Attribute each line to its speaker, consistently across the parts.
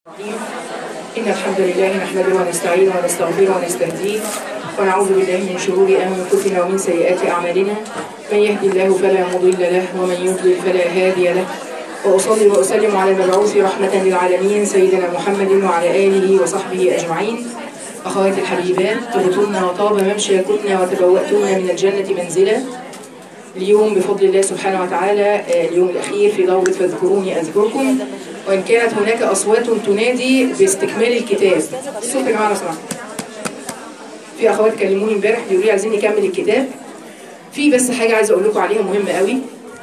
Speaker 1: الرحيم إن الحمد لله نحمده ونستعينه ونستغفره ونستهديه ونعوذ بالله من شرور أنفسنا ومن سيئات أعمالنا من يهدي الله فلا مضل له ومن يضلل فلا هادي له وأصلي وأسلم على المبعوث رحمة للعالمين سيدنا محمد وعلى آله وصحبه أجمعين أخواتي الحبيبات طبتن وطاب ممشاكن وتبوأتن من الجنة منزلا اليوم بفضل الله سبحانه وتعالى آه، اليوم الأخير في دورة فاذكروني أذكركم وإن كانت هناك أصوات تنادي باستكمال الكتاب الصوت يا جماعة لو سمحتوا في أخوات كلموني امبارح بيقولوا لي عايزين نكمل الكتاب في بس حاجة عايزة أقول لكم عليها مهمة قوي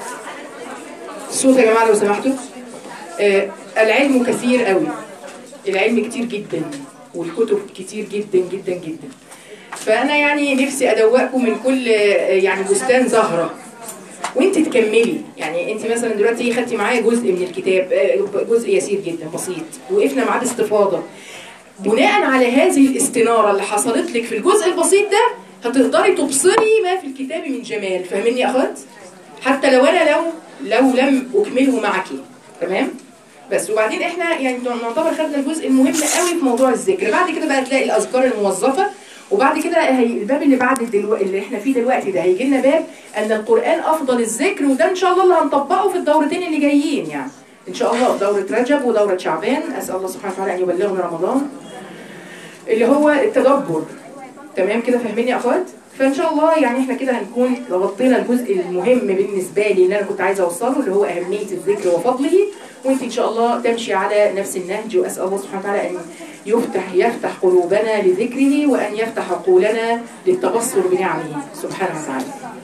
Speaker 1: الصوت يا جماعة لو سمحتوا آه العلم كثير قوي العلم كتير جدا والكتب كتير جدا جدا جدا فأنا يعني نفسي أدوقكم من كل آه، يعني بستان زهرة وانت تكملي يعني انت مثلا دلوقتي خدتي معايا جزء من الكتاب آه، جزء يسير جدا بسيط وقفنا معاه باستفاضه بناء على هذه الاستناره اللي حصلت لك في الجزء البسيط ده هتقدري تبصري ما في الكتاب من جمال فاهميني يا اخوات حتى لو انا لو لو لم اكمله معك تمام بس وبعدين احنا يعني نعتبر خدنا الجزء المهم قوي في موضوع الذكر بعد كده بقى تلاقي الاذكار الموظفه وبعد كده هي الباب اللي بعد دلو... اللي احنا فيه دلوقتي ده هيجي لنا باب ان القران افضل الذكر وده ان شاء الله اللي هنطبقه في الدورتين اللي جايين يعني ان شاء الله في دوره رجب ودوره شعبان اسال الله سبحانه وتعالى ان يبلغنا رمضان اللي هو التدبر تمام كده فاهميني يا اخوات فان شاء الله يعني احنا كده هنكون غطينا الجزء المهم بالنسبه لي اللي انا كنت عايزه اوصله اللي هو اهميه الذكر وفضله وانت ان شاء الله تمشي على نفس النهج واسال الله سبحانه وتعالى ان يفتح يفتح قلوبنا لذكره وان يفتح عقولنا للتبصر بنعمه سبحانه وتعالى.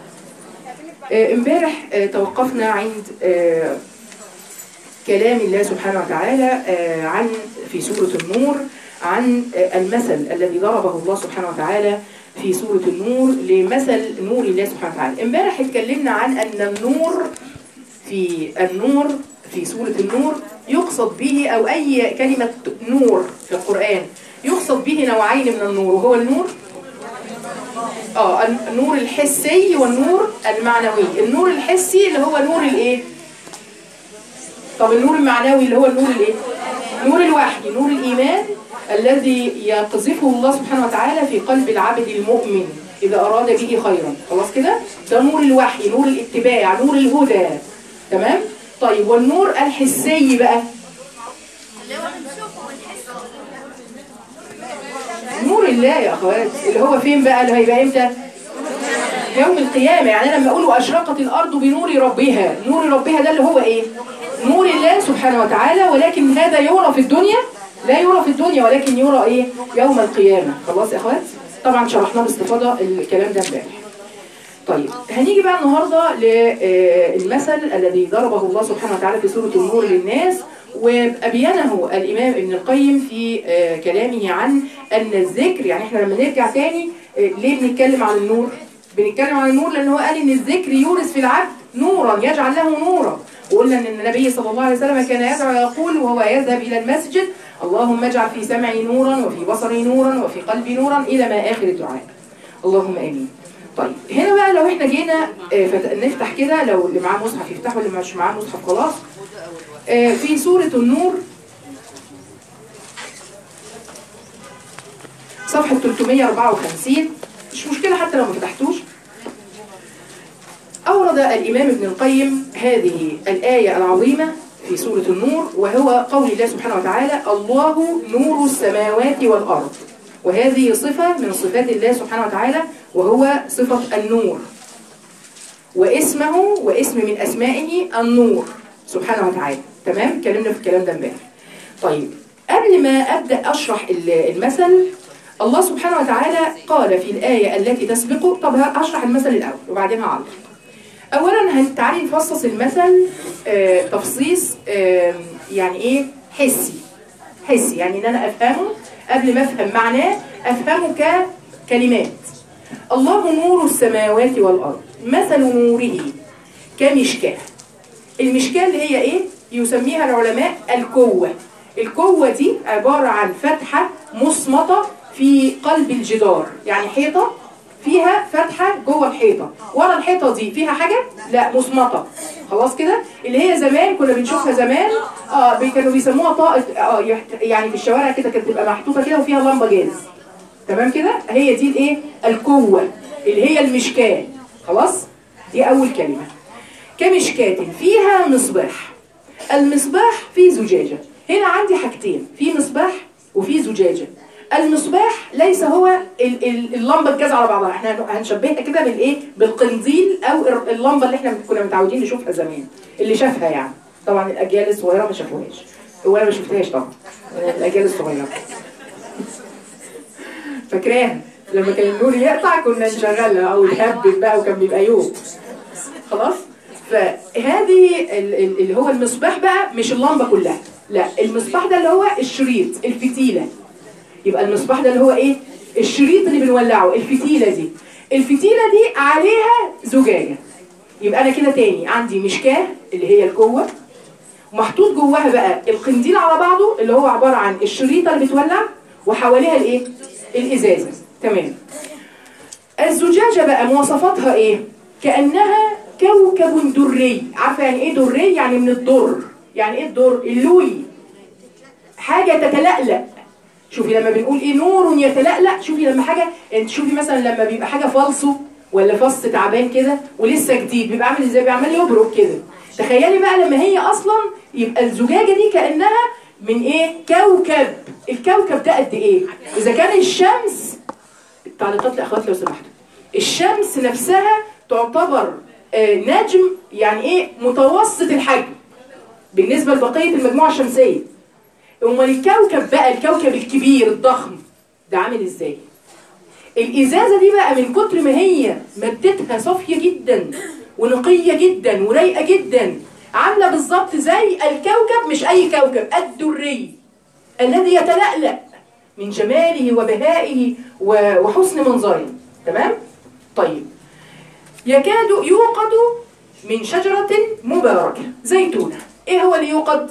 Speaker 1: آه، امبارح آه، توقفنا عند آه، كلام الله سبحانه وتعالى آه، عن في سورة النور عن آه، المثل الذي ضربه الله سبحانه وتعالى في سورة النور لمثل نور الله سبحانه وتعالى امبارح اتكلمنا عن أن النور في النور في سورة النور يقصد به أو أي كلمة نور في القرآن يقصد به نوعين من النور وهو النور اه النور الحسي والنور المعنوي النور الحسي اللي هو نور الايه طب النور المعنوي اللي هو النور الايه نور الوحي نور الايمان الذي يقذفه الله سبحانه وتعالى في قلب العبد المؤمن اذا اراد به خيرا خلاص كده ده نور الوحي نور الاتباع نور الهدى تمام طيب والنور الحسي بقى نور الله يا اخوات اللي هو فين بقى اللي هيبقى امتى يوم القيامة يعني أنا لما أقول وأشرقت الأرض بنور ربها نور ربها ده اللي هو إيه نور الله سبحانه وتعالى ولكن هذا يرى في الدنيا لا يرى في الدنيا ولكن يرى إيه يوم القيامة خلاص يا أخوات طبعا شرحنا باستفاضة الكلام ده امبارح طيب هنيجي بقى النهاردة للمثل الذي ضربه الله سبحانه وتعالى في سورة النور للناس وأبينه الإمام ابن القيم في آه، كلامه عن أن الذكر يعني احنا لما نرجع تاني آه، ليه بنتكلم عن النور بنتكلم عن النور لأن هو قال إن الذكر يورث في العبد نورا يجعل له نورا وقلنا ان النبي صلى الله عليه وسلم كان يدعو يقول وهو يذهب الى المسجد اللهم اجعل في سمعي نورا وفي بصري نورا وفي قلبي نورا الى ما اخر الدعاء اللهم امين طيب هنا بقى لو احنا جينا آه، فت- نفتح كده لو اللي معاه مصحف يفتحه واللي مش معاه مصحف خلاص آه، في سورة النور صفحة 354 مش مشكلة حتى لو ما فتحتوش أورد الإمام ابن القيم هذه الآية العظيمة في سورة النور وهو قول الله سبحانه وتعالى الله نور السماوات والأرض وهذه صفة من صفات الله سبحانه وتعالى وهو صفة النور واسمه واسم من أسمائه النور سبحانه وتعالى تمام اتكلمنا في الكلام ده امبارح طيب قبل ما أبدأ أشرح ال- المثل الله سبحانه وتعالى قال في الآية التي تسبقه طب هشرح المثل الأول وبعدين هعلق اولا هن- تعالي نفصص المثل آه، تفصيص آه، يعني ايه حسي حسي يعني ان انا افهمه قبل ما افهم معناه افهمه ككلمات الله نور السماوات والارض مثل نوره كمشكاه المشكاه اللي هي ايه يسميها العلماء الكوه الكوه دي عباره عن فتحه مصمته في قلب الجدار يعني حيطه فيها فتحة جوه الحيطة ورا الحيطة دي فيها حاجة؟ لا مصمطة خلاص كده اللي هي زمان كنا بنشوفها زمان اه بي- كانوا بيسموها طاقه اه يحت- يعني في الشوارع كده كانت تبقى محطوطه كده وفيها لمبه جاز تمام كده هي دي الايه القوه اللي هي المشكاه خلاص دي اول كلمه كمشكاة فيها مصباح المصباح فيه زجاجة هنا عندي حاجتين في مصباح وفي زجاجة المصباح ليس هو ال- ال- اللمبة الجاز على بعضها احنا هنشبهها كده بالايه بالقنديل او ال- اللمبة اللي احنا كنا متعودين نشوفها زمان اللي شافها يعني طبعا الاجيال الصغيرة ما شافوهاش وانا ما شفتهاش طبعا الاجيال الصغيرة فاكراها لما كان النور يقطع كنا نشغلها او يهبل بقى وكان بيبقى يوم خلاص فهذه ال- ال- اللي هو المصباح بقى مش اللمبه كلها لا المصباح ده اللي هو الشريط الفتيله يبقى المصباح ده اللي هو ايه الشريط اللي بنولعه الفتيله دي الفتيله دي عليها زجاجه يبقى انا كده تاني عندي مشكاه اللي هي القوه محطوط جواها بقى القنديل على بعضه اللي هو عباره عن الشريطه اللي بتولع وحواليها الايه الازازه تمام الزجاجة بقى مواصفاتها ايه؟ كأنها كوكب دري عارفة يعني ايه دري؟ يعني من الدر يعني ايه الدر؟ اللوي حاجة تتلألأ شوفي لما بنقول ايه نور يتلألأ شوفي لما حاجة انت شوفي مثلا لما بيبقى حاجة فالصو ولا فص تعبان كده ولسه جديد بيبقى عامل ازاي بيعمل يبرق كده تخيلي بقى لما هي اصلا يبقى الزجاجة دي كأنها من ايه كوكب الكوكب ده قد ايه اذا كان الشمس التعليقات لاخوات لو سمحتوا الشمس نفسها تعتبر آه، نجم يعني ايه متوسط الحجم بالنسبه لبقيه المجموعه الشمسيه امال الكوكب بقى الكوكب الكبير الضخم ده عامل ازاي الازازه دي بقى من كتر ما هي مادتها صافيه جدا ونقيه جدا ورايقه جدا عامله بالظبط زي الكوكب مش اي كوكب الدري الذي يتلألأ من جماله وبهائه و- وحسن منظره تمام طيب يكاد يوقد من شجرة مباركة زيتونة ايه هو اللي يوقد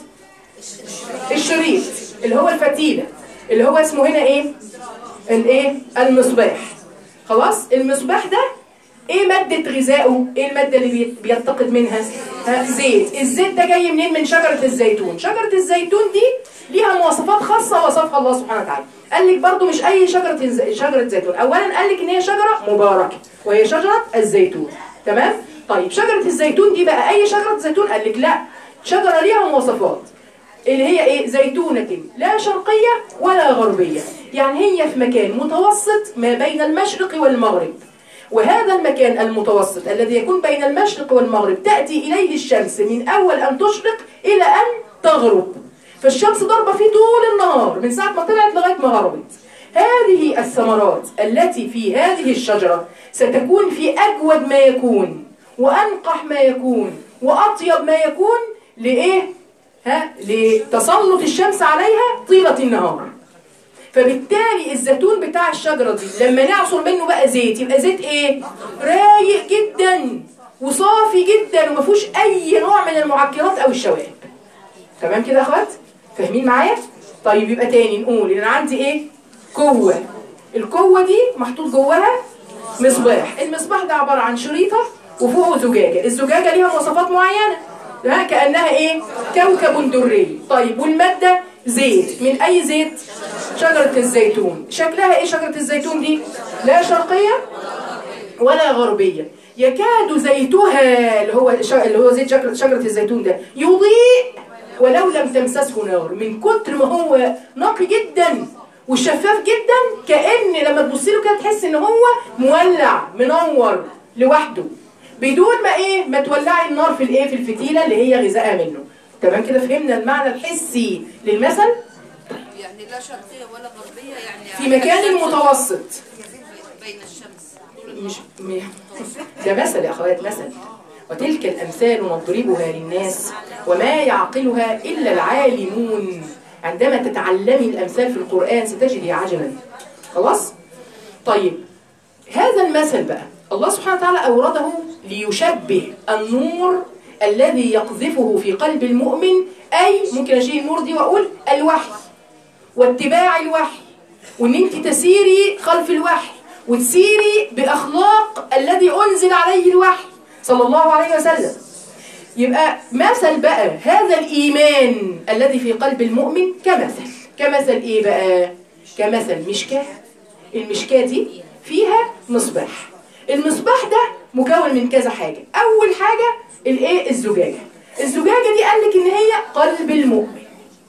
Speaker 1: الشريط اللي هو الفتيلة اللي هو اسمه هنا ايه الايه المصباح خلاص المصباح ده ايه مادة غذائه ايه المادة اللي بي- بيتقد منها ها زيت الزيت ده جاي منين من شجرة الزيتون شجرة الزيتون دي ليها مواصفات خاصة وصفها الله سبحانه وتعالى قال لك برضو مش اي شجرة الز- شجرة زيتون اولا قال لك ان هي شجرة مباركة وهي شجرة الزيتون تمام طيب شجرة الزيتون دي بقى اي شجرة زيتون قال لك لا شجرة ليها مواصفات اللي هي ايه زيتونة لا شرقية ولا غربية يعني هي في مكان متوسط ما بين المشرق والمغرب وهذا المكان المتوسط الذي يكون بين المشرق والمغرب تأتي إليه الشمس من أول أن تشرق إلى أن تغرب فالشمس ضربة فيه طول النهار من ساعة ما طلعت لغاية ما غربت هذه الثمرات التي في هذه الشجرة ستكون في أجود ما يكون وأنقح ما يكون وأطيب ما يكون لإيه؟ ها؟ لتسلط الشمس عليها طيلة النهار فبالتالي الزيتون بتاع الشجرة دي لما نعصر منه بقى زيت يبقى زيت ايه؟ رايق جدا وصافي جدا وما فيهوش اي نوع من المعكرات او الشوائب تمام كده يا اخوات؟ فاهمين معايا؟ طيب يبقى تاني نقول ان انا عندي ايه؟ قوة القوة دي محطوط جواها مصباح المصباح ده عبارة عن شريطة وفوقه زجاجة الزجاجة ليها مواصفات معينة ها كأنها ايه كوكب دري طيب والمادة زيت من اي زيت شجرة الزيتون شكلها ايه شجرة الزيتون دي لا شرقية ولا غربية يكاد زيتها اللي هو ش- اللي هو زيت شجرة, شجرة الزيتون ده يضيء ولو لم تمسسه نار من كتر ما هو نقي جدا وشفاف جدا كأن لما تبص له كده تحس ان هو مولع منور لوحده بدون ما ايه ما تولعي النار في الايه في الفتيله اللي هي غذائها منه تمام كده فهمنا المعنى الحسي للمثل
Speaker 2: يعني لا شرقية ولا غربية يعني
Speaker 1: في مكان المتوسط
Speaker 2: بين الشمس
Speaker 1: مش م- ده مثل يا اخوات مثل وتلك الامثال نضربها للناس وما يعقلها الا العالمون عندما تتعلمي الامثال في القران ستجدي عجبا خلاص طيب هذا المثل بقى الله سبحانه وتعالى اورده ليشبه النور الذي يقذفه في قلب المؤمن اي ممكن اشيل النور دي واقول الوحي واتباع الوحي وان انت تسيري خلف الوحي وتسيري باخلاق الذي انزل عليه الوحي صلى الله عليه وسلم يبقى مثل بقى هذا الإيمان الذي في قلب المؤمن كمثل كمثل إيه بقى كمثل مشكاة المشكاة دي فيها مصباح المصباح ده مكون من كذا حاجة أول حاجة الإيه الزجاجة الزجاجة دي قال لك إن هي قلب المؤمن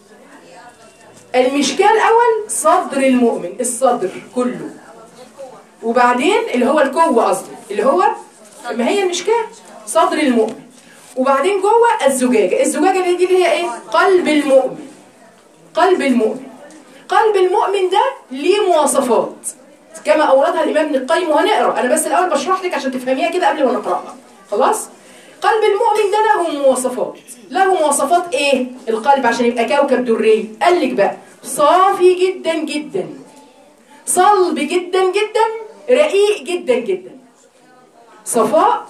Speaker 1: المشكاة الأول صدر المؤمن الصدر كله وبعدين اللي هو الكوة قصدي اللي هو ما هي المشكاة صدر المؤمن وبعدين جوه الزجاجة الزجاجة اللي دي اللي هي ايه قلب المؤمن قلب المؤمن قلب المؤمن ده ليه مواصفات كما أوردها الإمام ابن القيم وهنقرأ أنا بس الأول بشرح لك عشان تفهميها كده قبل ما نقرأها خلاص قلب المؤمن ده له مواصفات له مواصفات ايه القلب عشان يبقى كوكب دري قال لك بقى صافي جدا جدا صلب جدا جدا رقيق جدا جدا صفاء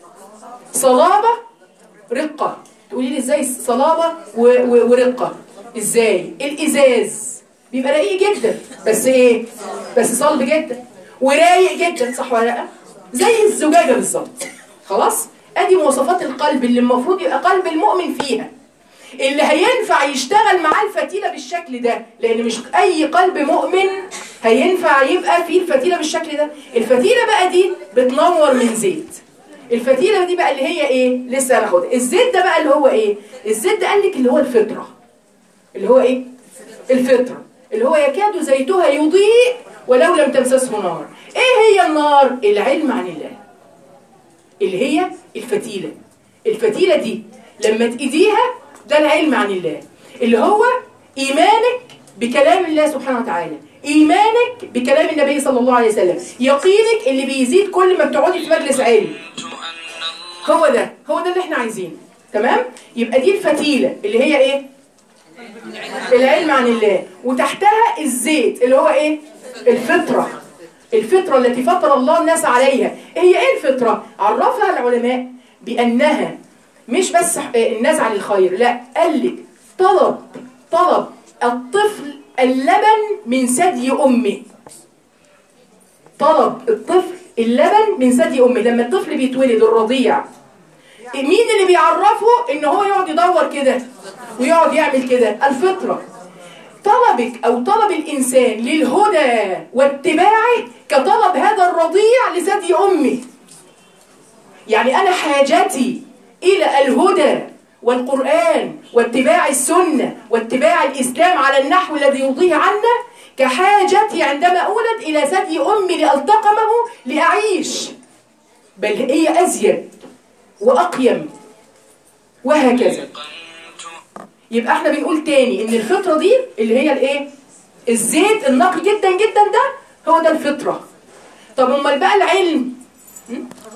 Speaker 1: صلابة رقة تقولي لي ازاي صلابة و- و- ورقة ازاي الازاز بيبقى رقيق جدا بس ايه بس صلب جدا ورايق جدا صح ولا لا زي الزجاجة بالظبط خلاص ادي مواصفات القلب اللي المفروض يبقى قلب المؤمن فيها اللي هينفع يشتغل معاه الفتيلة بالشكل ده لان مش اي قلب مؤمن هينفع يبقى فيه الفتيلة بالشكل ده الفتيلة بقى دي بتنور من زيت الفتيلة دي بقى اللي هي ايه لسه هناخدها الزيت ده بقى اللي هو ايه الزيت ده قال لك اللي هو الفطرة اللي هو ايه الفطرة اللي هو يكاد زيتها يضيء ولو لم تمسسه نار ايه هي النار العلم عن الله اللي هي الفتيلة الفتيلة دي لما تأيديها ده العلم عن الله اللي هو إيمانك بكلام الله سبحانه وتعالى إيمانك بكلام النبي صلى الله عليه وسلم يقينك اللي بيزيد كل ما بتقعدي في مجلس علم هو ده هو ده اللي احنا عايزينه تمام يبقى دي الفتيلة اللي هي ايه العلم عن الله وتحتها الزيت اللي هو ايه الفطرة الفطرة التي فطر الله الناس عليها هي ايه الفطرة عرفها العلماء بأنها مش بس النزع للخير لا قال لك طلب طلب الطفل اللبن من ثدي امه طلب الطفل اللبن من ثدي امه لما الطفل بيتولد الرضيع مين اللي بيعرفه ان هو يقعد يدور كده ويقعد يعمل كده الفطره طلبك او طلب الانسان للهدى واتباعه كطلب هذا الرضيع لثدي امه يعني انا حاجتي الى الهدى والقران واتباع السنه واتباع الاسلام على النحو الذي يرضيه عنا كحاجتي عندما اولد الى ثدي امي لالتقمه لاعيش بل هي ازيد واقيم وهكذا يبقى احنا بنقول تاني ان الفطره دي اللي هي الايه الزيت النقي جدا جدا ده هو ده الفطره طب امال بقى العلم م?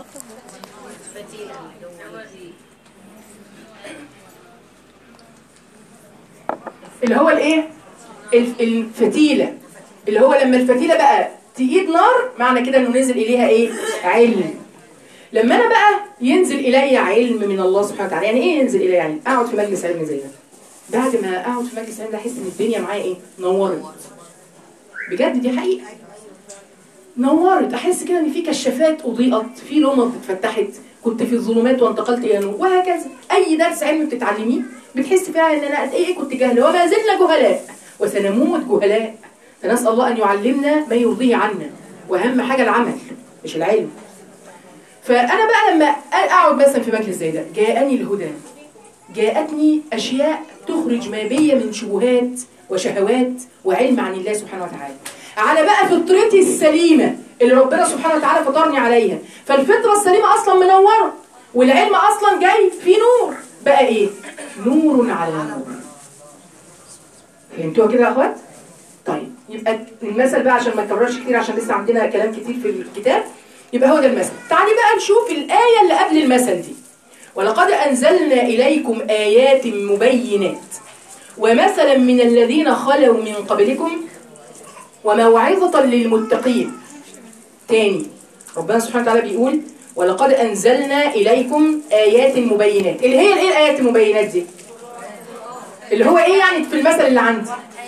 Speaker 1: اللي هو الايه الف- الفتيله اللي هو لما الفتيله بقى تقيد نار معنى كده انه نزل اليها ايه علم لما انا بقى ينزل الي علم من الله سبحانه وتعالى يعني ايه ينزل الي علم اقعد في مجلس علم زي ده بعد ما اقعد في مجلس علم ده احس ان الدنيا معايا ايه نورت بجد دي حقيقه نورت احس كده ان في كشافات اضيئت في لمض اتفتحت كنت في الظلمات وانتقلت الى نور وهكذا اي درس علم بتتعلميه بتحس فيها ان انا قد ايه كنت جاهله وما زلنا جهلاء وسنموت جهلاء فنسال الله ان يعلمنا ما يرضيه عنا واهم حاجه العمل مش العلم فانا بقى لما اقعد مثلا في مجلس زي ده جاءني الهدى جاءتني اشياء تخرج ما بي من شبهات وشهوات وعلم عن الله سبحانه وتعالى على بقى فطرتي السليمه اللي ربنا سبحانه وتعالى فطرني عليها فالفطره السليمه اصلا منوره والعلم اصلا جاي فيه نور بقى ايه نور على نور فهمتوها كده يا اخوات طيب يبقى المثل بقى عشان ما نكررش كتير عشان لسه عندنا كلام كتير في الكتاب يبقى هو ده المثل تعالي بقى نشوف الآية اللي قبل المثل دي ولقد أنزلنا إليكم آيات مبينات ومثلا من الذين خلوا من قبلكم وموعظة للمتقين تاني ربنا سبحانه وتعالى بيقول ولقد أنزلنا إليكم آيات مبينات اللي هي الإيه الآيات المبينات دي اللي هو إيه يعني في المثل اللي عندي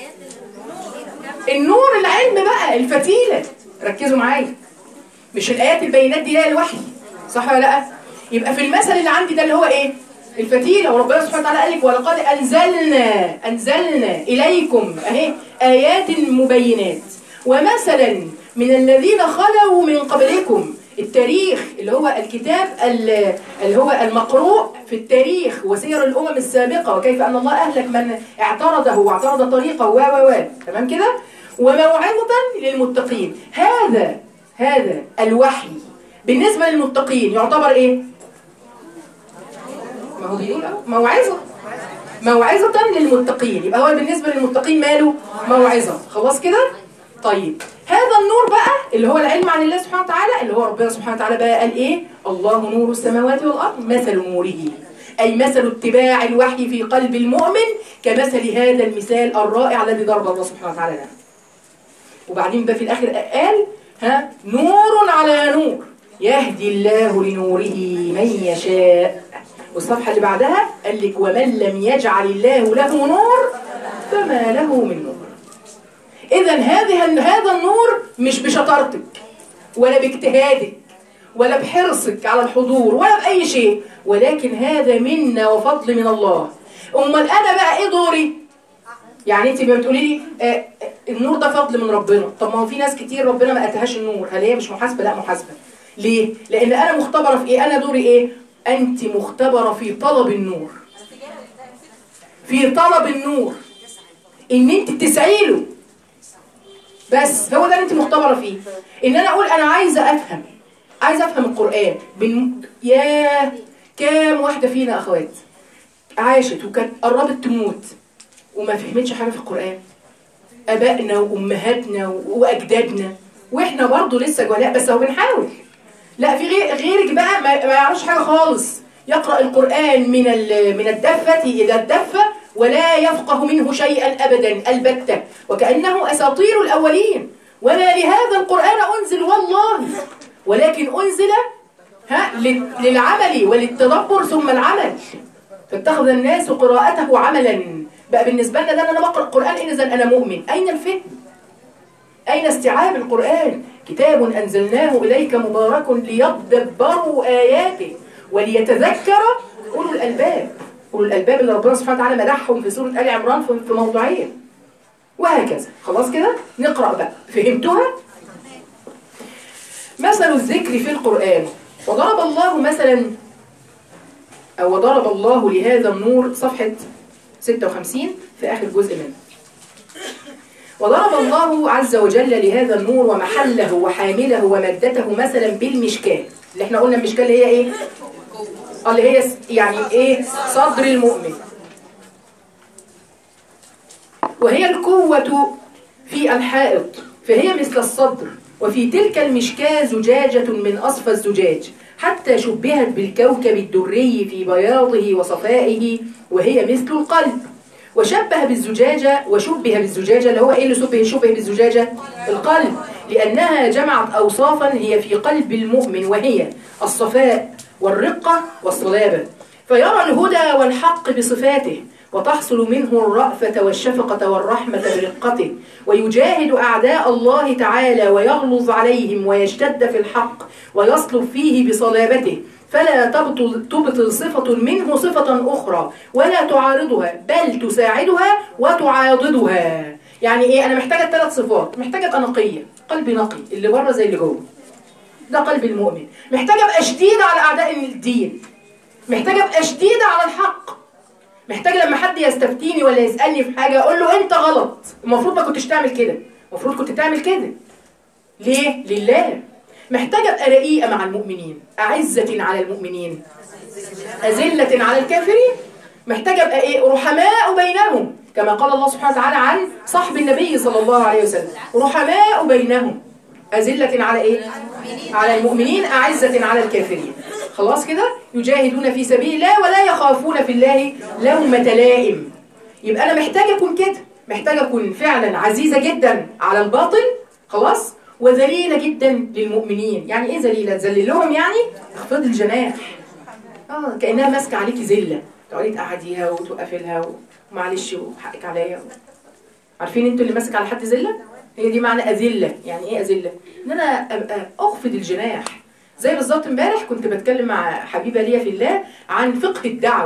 Speaker 1: النور العلم بقى الفتيلة ركزوا معايا مش الآيات البينات دي هي الوحي صح ولا لا يبقى في المثل اللي عندي ده اللي هو إيه الفتيله وربنا سبحانه وتعالى قال لك ولقد انزلنا انزلنا اليكم اهي ايات مبينات ومثلا من الذين خلوا من قبلكم التاريخ اللي هو الكتاب ال- اللي هو المقروء في التاريخ وسير الامم السابقه وكيف ان الله اهلك من اعترضه واعترض طريقه و و و تمام كده وموعظه للمتقين هذا هذا الوحي بالنسبه للمتقين يعتبر ايه ما هو بيقول أهو، موعظه موعظة للمتقين يبقى هو بالنسبة للمتقين ماله موعظة خلاص كده طيب هذا النور بقى اللي هو العلم عن الله سبحانه وتعالى اللي هو ربنا سبحانه وتعالى بقى قال ايه الله نور السماوات والارض مثل نوره اي مثل اتباع الوحي في قلب المؤمن كمثل هذا المثال الرائع الذي ضرب الله سبحانه وتعالى لنا وبعدين بقى في الاخر قال ها نور على نور يهدي الله لنوره من يشاء والصفحه اللي بعدها قال لك ومن لم يجعل الله له نور فما له من نور اذا هذه هذا النور مش بشطارتك ولا باجتهادك ولا بحرصك على الحضور ولا باي شيء ولكن هذا منا وفضل من الله امال انا بقى ايه دوري يعني انت بتقولي لي آه آه، النور ده فضل من ربنا طب ما هو في ناس كتير ربنا ما اتهاش النور هل هي مش محاسبه لا محاسبه ليه لان انا مختبره في ايه انا دوري ايه انت مختبره في طلب النور في طلب النور ان انت تسعي له بس هو ده اللي انت مختبره فيه ان انا اقول انا عايزه افهم عايزه افهم القران بن... يا كام واحده فينا اخوات عاشت وكانت قربت تموت وما فهمتش حاجه في القران ابائنا وامهاتنا واجدادنا واحنا برضو لسه جولاء بس هو بنحاول لا في غير غيرك بقى ما, ما يعرفش حاجه خالص يقرا القران من ال- من الدفه الى الدفه ولا يفقه منه شيئا ابدا البته وكانه اساطير الاولين وما لهذا القران انزل والله ولكن انزل ها لل- للعمل وللتدبر ثم العمل فاتخذ الناس قراءته عملا بقى بالنسبه لنا ده إن انا بقرا القران اذا انا مؤمن اين الفهم أين استيعاب القرآن؟ كتاب أنزلناه إليك مبارك ليدبروا آياته وليتذكر أولو الألباب أولو الألباب اللي ربنا سبحانه وتعالى مدحهم في سورة آل عمران في في موضوعين وهكذا خلاص كده نقرأ بقى فهمتوها؟ مثل الذكر في القرآن وضرب الله مثلا أو وضرب الله لهذا النور صفحة 56 في آخر جزء منه وضرب الله عز وجل لهذا النور ومحله وحامله ومادته مثلا بالمشكاة اللي احنا قلنا المشكاة اللي هي ايه؟ آه، اللي هي س- يعني ايه؟ صدر المؤمن وهي القوة في الحائط فهي مثل الصدر وفي تلك المشكاة زجاجة من أصفى الزجاج حتى شبهت بالكوكب الدري في بياضه وصفائه وهي مثل القلب وشبه بالزجاجة وشبه بالزجاجة اللي هو ايه اللي شبه شبه بالزجاجة القلب لأنها جمعت أوصافا هي في قلب المؤمن وهي الصفاء والرقة والصلابة فيرى الهدى والحق بصفاته وتحصل منه الرأفة والشفقة والرحمة برقته ويجاهد أعداء الله تعالى ويغلظ عليهم ويشتد في الحق ويصلب فيه بصلابته فلا تبطل, تبطل صفة منه صفة أخرى ولا تعارضها بل تساعدها وتعاضدها يعني إيه أنا محتاجة ثلاث صفات محتاجة أبقى نقية قلبي نقي اللي بره زي اللي جوه ده قلب المؤمن محتاجة أبقى شديدة على أعداء الدين محتاجة أبقى شديدة على الحق محتاج لما حد يستفتيني ولا يسألني في حاجة أقول له أنت غلط المفروض ما كنتش تعمل كده المفروض كنت تعمل كده ليه؟ لله محتاجة أبقى رقيقة مع المؤمنين أعزة على المؤمنين أذلة على الكافرين محتاجة أبقى إيه؟ رحماء بينهم كما قال الله سبحانه وتعالى عن صحب النبي صلى الله عليه وسلم رحماء بينهم أذلة على إيه؟ على المؤمنين أعزة على الكافرين خلاص كده يجاهدون في سبيل الله ولا يخافون في الله لومة لائم يبقى أنا محتاجة أكون كده محتاجة أكون فعلا عزيزة جدا على الباطل خلاص وذليلة جدا للمؤمنين يعني إيه ذليلة؟ تذللهم يعني اخفض الجناح اه كأنها ماسكة عليكي ذلة تقعدي تقعديها وتوقفي لها ومعلش وحقك عليا عارفين انتوا اللي ماسك على حد ذلة؟ هي دي معنى أذلة يعني إيه أذلة؟ إن أنا أبقى أخفض الجناح زي بالظبط امبارح كنت بتكلم مع حبيبة ليا في الله عن فقه الدعوة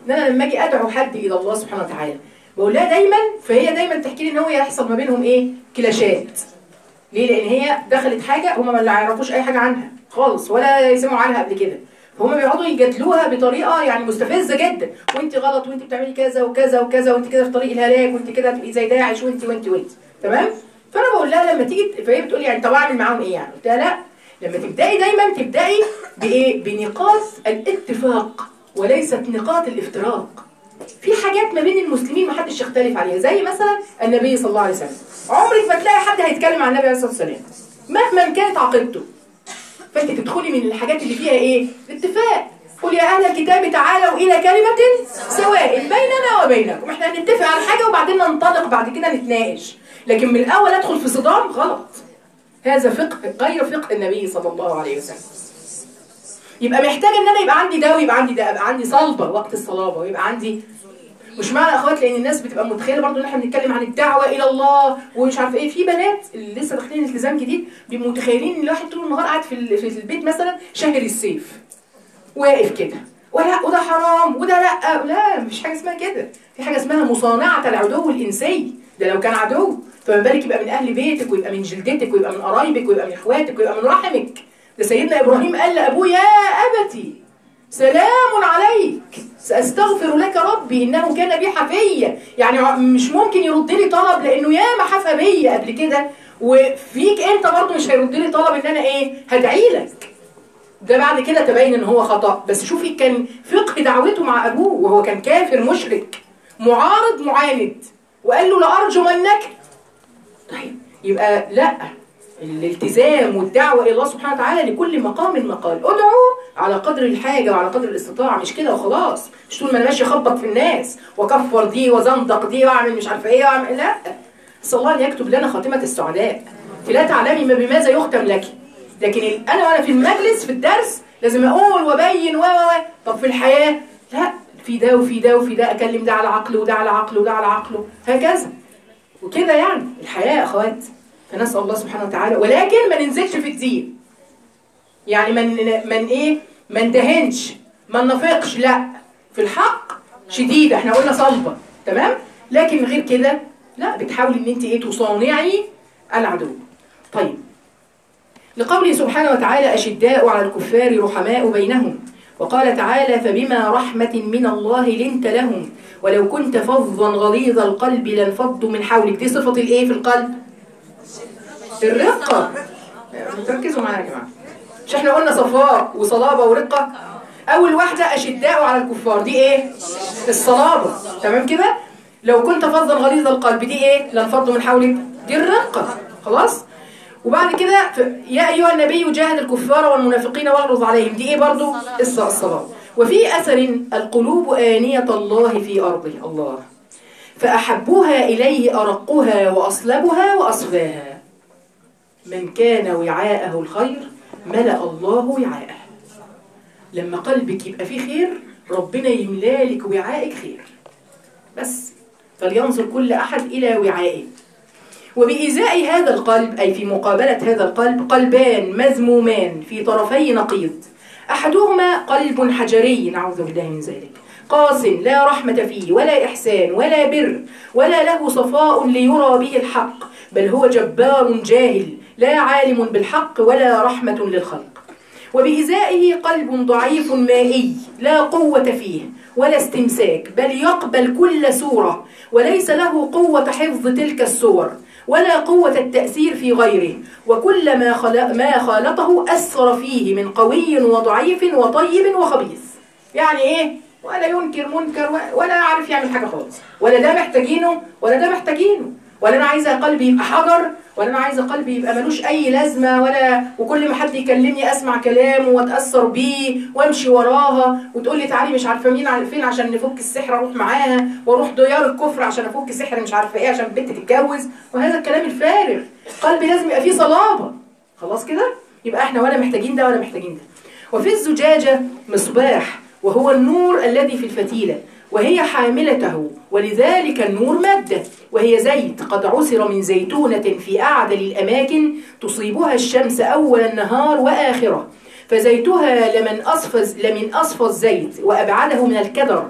Speaker 1: ان انا لما اجي ادعو حد الى الله سبحانه وتعالى بقول لها دايما فهي دايما تحكي لي ان هو يحصل ما بينهم ايه كلاشات ليه لان هي دخلت حاجه هم ما يعرفوش اي حاجه عنها خالص ولا يسمعوا عنها قبل كده فهم بيقعدوا يجادلوها بطريقه يعني مستفزه جدا وانت غلط وانت بتعملي كذا وكذا وكذا وانت كده في طريق الهلاك وانت كده هتبقي زي داعش وانت وانت وانت تمام فانا بقول لها لما تيجي فهي بتقول لي يعني طب اعمل معاهم ايه يعني قلت لها لا لما تبداي دايما تبداي بايه بنقاط الاتفاق وليست نقاط الافتراق في حاجات ما بين المسلمين ما حدش يختلف عليها زي مثلا النبي صلى الله عليه وسلم عمرك ما تلاقي حد هيتكلم عن النبي عليه الصلاه والسلام مهما كانت عقيدته فانت تدخلي من الحاجات اللي فيها ايه اتفاق قل يا اهل الكتاب تعالوا الى كلمه سواء بيننا وبينكم احنا هنتفق على حاجه وبعدين ننطلق بعد كده نتناقش لكن من الاول ادخل في صدام غلط هذا فقه غير فقه النبي صلى الله عليه وسلم يبقى محتاج ان انا يبقى عندي ده ويبقى عندي ده يبقى عندي صلبه وقت الصلابه ويبقى عندي مش معنى يا اخوات لان الناس بتبقى متخيله برضو ان احنا بنتكلم عن الدعوه الى الله ومش عارفه ايه في بنات اللي لسه داخلين التزام جديد بيبقوا متخيلين ان الواحد طول النهار قاعد في ال- في البيت مثلا شهر السيف واقف كده ولا وده حرام وده لا لا مفيش حاجه اسمها كده في حاجه اسمها مصانعه العدو الانسي ده لو كان عدو فما بالك يبقى من اهل بيتك ويبقى من جلدتك ويبقى من قرايبك ويبقى من اخواتك ويبقى من رحمك ده سيدنا ابراهيم قال لابوه يا ابتي سلام عليك سأستغفر لك ربي إنه كان بي حفيا يعني ع- مش ممكن يرد لي طلب لأنه ياما حفى بيا قبل كده وفيك أنت برضه مش هيرد لي طلب إن أنا إيه هدعي لك ده بعد كده تبين إن هو خطأ بس شوفي كان فقه دعوته مع أبوه وهو كان كافر مشرك معارض معاند وقال له لأرجمنك طيب يبقى لا الالتزام والدعوة إلى الله سبحانه وتعالى لكل مقام مقال ادعوا على قدر الحاجة وعلى قدر الاستطاعة مش كده وخلاص مش طول ما انا ماشي اخبط في الناس واكفر دي وزندق دي واعمل مش عارفه ايه واعمل لا صلى الله ان يكتب لنا خاتمة السعداء لا تعلمي ما بماذا يختم لك لكن ال- انا وانا في المجلس في الدرس لازم اقول وابين و و و طب في الحياة لا في ده وفي ده وفي ده اكلم ده على عقله وده على عقله وده على عقله هكذا وكده يعني الحياة يا اخوات فنسأل الله سبحانه وتعالى ولكن ما ننزلش في الدين يعني من من ايه ما ندهنش ما ننافقش لا في الحق شديدة احنا قلنا صلبة تمام لكن غير كده لا بتحاولي ان انت ايه تصانعي العدو طيب لقوله سبحانه وتعالى أشداء على الكفار رحماء بينهم وقال تعالى فبما رحمة من الله لنت لهم ولو كنت فظا غليظ القلب لانفضوا من حولك دي صفة الايه في القلب الرقة تركزوا معايا يا جماعة مش احنا قلنا صفاء وصلابة ورقة أول واحدة أشداء على الكفار دي إيه؟ الصلابة تمام كده؟ لو كنت فظا غليظ القلب دي إيه؟ لانفضوا من حولك دي الرقة خلاص؟ وبعد كده ف- يا أيها النبي جاهد الكفار والمنافقين واغلظ عليهم دي إيه برضو؟ الص- الصلاة وفي أثر القلوب آنية الله في أرضه الله فأحبوها إليه أرقها وأصلبها وأصفاها من كان وعاءه الخير ملأ الله وعاءه لما قلبك يبقى فيه خير ربنا يملالك وعائك خير بس فلينظر كل أحد إلى وعائه وبإزاء هذا القلب أي في مقابلة هذا القلب قلبان مذمومان في طرفي نقيض أحدهما قلب حجري نعوذ بالله من ذلك قاس لا رحمة فيه ولا إحسان ولا بر ولا له صفاء ليرى به الحق بل هو جبار جاهل لا عالم بالحق ولا رحمة للخلق وبإزائه قلب ضعيف مائي لا قوة فيه ولا استمساك بل يقبل كل سورة وليس له قوة حفظ تلك السور ولا قوة التأثير في غيره وكل ما, خل... ما خالطه أثر فيه من قوي وضعيف وطيب وخبيث يعني إيه؟ ولا ينكر منكر و- ولا عارف يعمل حاجة خالص ولا ده محتاجينه ولا ده محتاجينه ولا أنا عايزة قلبي يبقى حجر ولا أنا عايزة قلبي يبقى ملوش أي لازمة ولا وكل ما حد يكلمني أسمع كلامه وأتأثر بيه وأمشي وراها وتقول لي تعالي مش عارفة مين على فين عشان نفك السحر أروح معاها وأروح ديار الكفر عشان أفك سحر مش عارفة إيه عشان البنت تتجوز وهذا الكلام الفارغ قلبي لازم يبقى فيه صلابة خلاص كده يبقى احنا ولا محتاجين ده ولا محتاجين ده وفي الزجاجة مصباح وهو النور الذي في الفتيلة وهي حاملته ولذلك النور مادة وهي زيت قد عسر من زيتونة في أعدل الأماكن تصيبها الشمس أول النهار وآخره فزيتها لمن أصفى لمن أصفى الزيت وأبعده من الكدر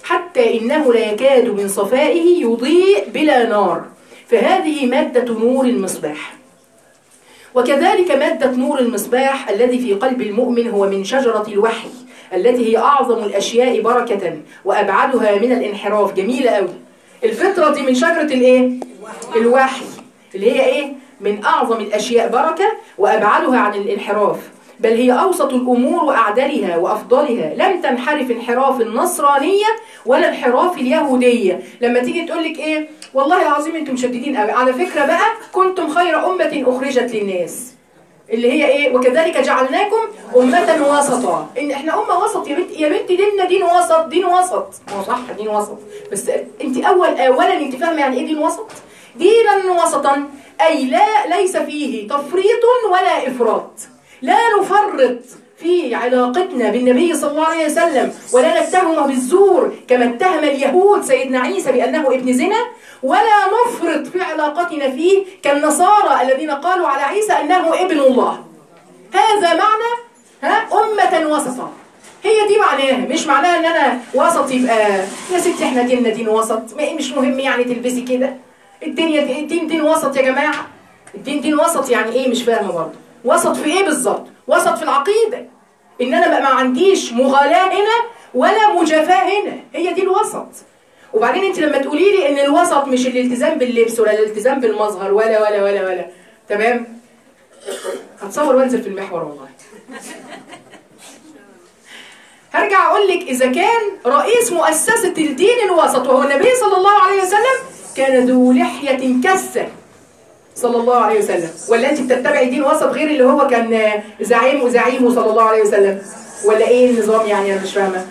Speaker 1: حتى إنه لا يكاد من صفائه يضيء بلا نار فهذه مادة نور المصباح وكذلك مادة نور المصباح الذي في قلب المؤمن هو من شجرة الوحي التي هي أعظم الأشياء بركة وأبعدها من الانحراف جميلة أوي الفطرة دي من شجرة الإيه؟ الوحي اللي هي إيه؟ من أعظم الأشياء بركة وأبعدها عن الانحراف بل هي أوسط الأمور وأعدلها وأفضلها لم تنحرف انحراف النصرانية ولا انحراف اليهودية لما تيجي تقول لك إيه والله العظيم أنتم مشددين قوي على فكرة بقى كنتم خير أمة أخرجت للناس اللي هي ايه وكذلك جعلناكم أمة وسطا إن احنا أمة وسط يا بنتي يا بنتي ديننا دين وسط دين وسط هو صح دين وسط بس انت أول أولا انت فاهمة يعني ايه دين وسط دينا وسطا أي لا ليس فيه تفريط ولا إفراط لا نفرط في علاقتنا بالنبي صلى الله عليه وسلم ولا نتهمه بالزور كما اتهم اليهود سيدنا عيسى بأنه ابن زنا ولا نفرط في علاقتنا فيه كالنصارى الذين قالوا على عيسى أنه ابن الله هذا معنى ها أمة وسطا هي دي معناها مش معناها ان انا وسط يبقى يا ستي احنا ديننا دين وسط ما- مش مهم يعني تلبسي كده الدنيا دي- الدين دين وسط يا جماعه الدين دين وسط يعني ايه مش فاهمه برضه وسط في ايه بالظبط وسط في العقيده ان انا بقى ما عنديش مغالاه هنا ولا مجافاه هنا هي دي الوسط وبعدين انت لما تقولي لي ان الوسط مش الالتزام باللبس ولا الالتزام بالمظهر ولا ولا ولا ولا تمام هتصور وانزل في المحور والله هرجع اقول لك اذا كان رئيس مؤسسه الدين الوسط وهو النبي صلى الله عليه وسلم كان ذو لحيه كسه صلى الله عليه وسلم ولا انت بتتبعي دين وسط غير اللي هو كان زعيم وزعيمه صلى الله عليه وسلم ولا ايه النظام يعني انا مش فاهمه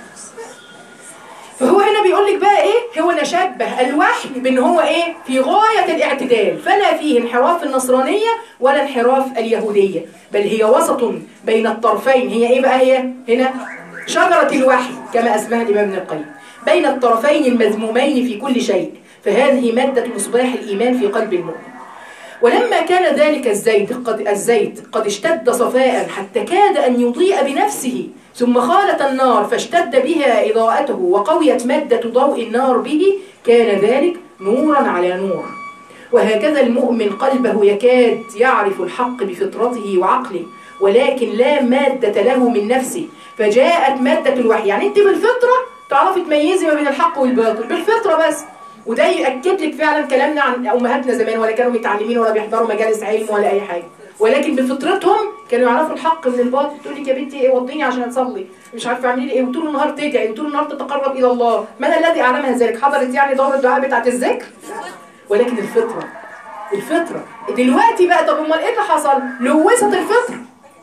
Speaker 1: فهو هنا بيقول لك بقى ايه هو نشبه الوحي بان هو ايه في غايه الاعتدال فلا فيه انحراف النصرانيه ولا انحراف اليهوديه بل هي وسط بين الطرفين هي ايه بقى هي هنا شجره الوحي كما اسمها الامام ابن القيم بين الطرفين المذمومين في كل شيء فهذه ماده مصباح الايمان في قلب المؤمن ولما كان ذلك الزيت قد الزيت قد اشتد صفاء حتى كاد أن يضيء بنفسه ثم خالت النار فاشتد بها إضاءته وقويت مادة ضوء النار به كان ذلك نورا على نور وهكذا المؤمن قلبه يكاد يعرف الحق بفطرته وعقله ولكن لا مادة له من نفسه فجاءت مادة الوحي يعني انت بالفطرة تعرفي تميزي ما بين الحق والباطل بالفطرة بس وده يأكد لك فعلا كلامنا عن أمهاتنا زمان ولا كانوا متعلمين ولا بيحضروا مجالس علم ولا أي حاجة ولكن بفطرتهم كانوا يعرفوا الحق من الباطل تقول لك يا بنتي ايه وضيني عشان اصلي مش عارفه اعملي لي ايه وطول النهار تدعي وطول النهار تتقرب الى الله من الذي اعلمها ذلك حضرت يعني دوره الدعاء بتاعت الذكر ولكن الفطره الفطره دلوقتي بقى طب امال ايه اللي حصل لوثت الفطره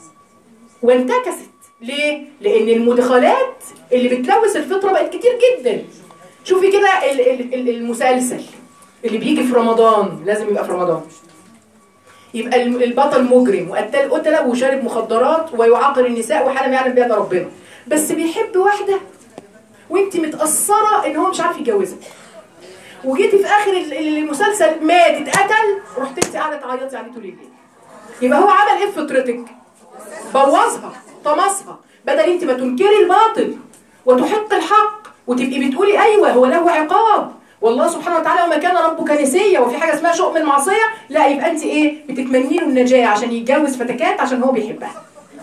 Speaker 1: وانتكست ليه لان المدخلات اللي بتلوث الفطره بقت كتير جدا شوفي كده ال- ال- ال- المسلسل اللي بيجي في رمضان لازم يبقى في رمضان يبقى الم- البطل مجرم وقتل قتلة وشارب مخدرات ويعاقر النساء وحاله ما يعلم بها إلا ربنا بس بيحب واحدة وانت متأثرة ان هو مش عارف يتجوزها وجيتي في اخر ال- ال- المسلسل مات اتقتل رحت انت قاعده تعيطي عليه طول الليل يبقى هو عمل ايه في فطرتك بوظها طمسها بدل انت ما تنكري الباطل وتحق الحق وتبقي بتقولي ايوه هو له عقاب والله سبحانه وتعالى وما كان ربك نسيا وفي حاجه اسمها شؤم المعصيه لا يبقى انت ايه بتتمني له النجاه عشان يتجوز فتكات عشان هو بيحبها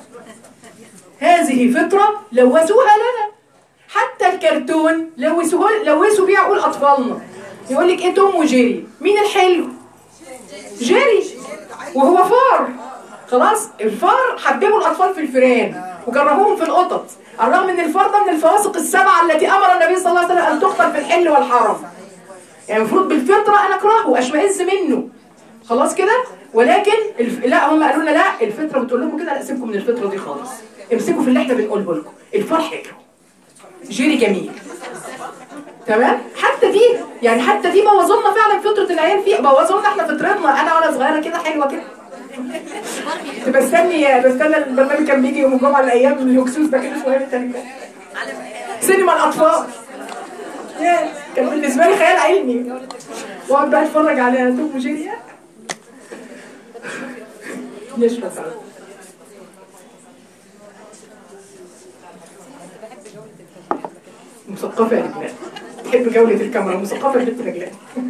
Speaker 1: هذه فطره لوثوها لنا حتى الكرتون لوثوه لوثوا بيه عقول اطفالنا يقول لك ايه توم وجيري مين الحلو جيري وهو فار خلاص الفار حببوا الاطفال في الفيران وكرهوهم في القطط على الرغم ان الفار ده من الفواسق السبعه التي امر النبي صلى الله عليه وسلم ان تقتل في الحل والحرم يعني المفروض بالفطره انا اكرهه واشمئز منه خلاص كده ولكن الف... لا هم قالوا لنا لا الفطره بتقول لكم كده لا سيبكم من الفطره دي خالص امسكوا في اللي احنا بنقوله لكم الفار حلو جيري جميل تمام حتى دي يعني حتى دي بوظوا لنا فعلا فطره العيال فيه بوظوا لنا احنا فطرتنا انا وانا صغيره كده حلوه كده كنت بستني بستنى البرنامج كان بيجي يوم الجمعه الايام الهكسوس ده كان اسمه ايه التاني ده؟ سينما الاطفال يا، كان بالنسبه لي خيال علمي واقعد بقى اتفرج على توم وجيري نشفى سعد مثقفه يا لبنان تحب جولة الكاميرا مثقفة بنت رجلان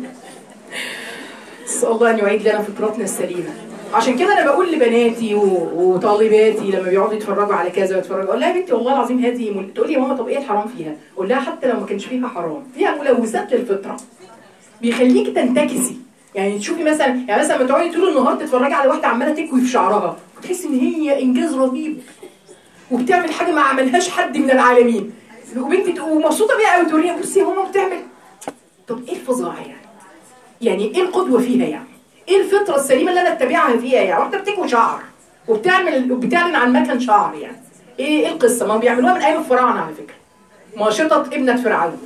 Speaker 1: نسأل الله أن يعيد لنا فطرتنا السليمة عشان كده أنا بقول لبناتي و- وطالباتي لما بيقعدوا يتفرجوا على كذا ويتفرجوا أقول لها يا بنتي والله العظيم هذه مل... تقول لي يا ماما طب إيه الحرام فيها؟ أقول لها حتى لو ما كانش فيها حرام فيها ملوثات للفطرة بيخليكي تنتكسي يعني تشوفي مثلا يعني مثلا لما تقعدي طول النهار تتفرجي على واحدة عمالة تكوي في شعرها وتحسي إن هي إنجاز رهيب وبتعمل حاجة ما عملهاش حد من العالمين وبنتي تبقى مبسوطة بيها قوي تقولي لها بصي هو ماما بتعمل طب إيه الفظاعة يعني؟ يعني ايه القدوة فيها يعني ايه الفطرة السليمة اللي انا اتبعها فيها يعني واحدة بتكوي شعر وبتعمل وبتعلن عن مكان شعر يعني ايه ايه القصة ما بيعملوها من ايام الفراعنة على فكرة ماشطة ابنة فرعون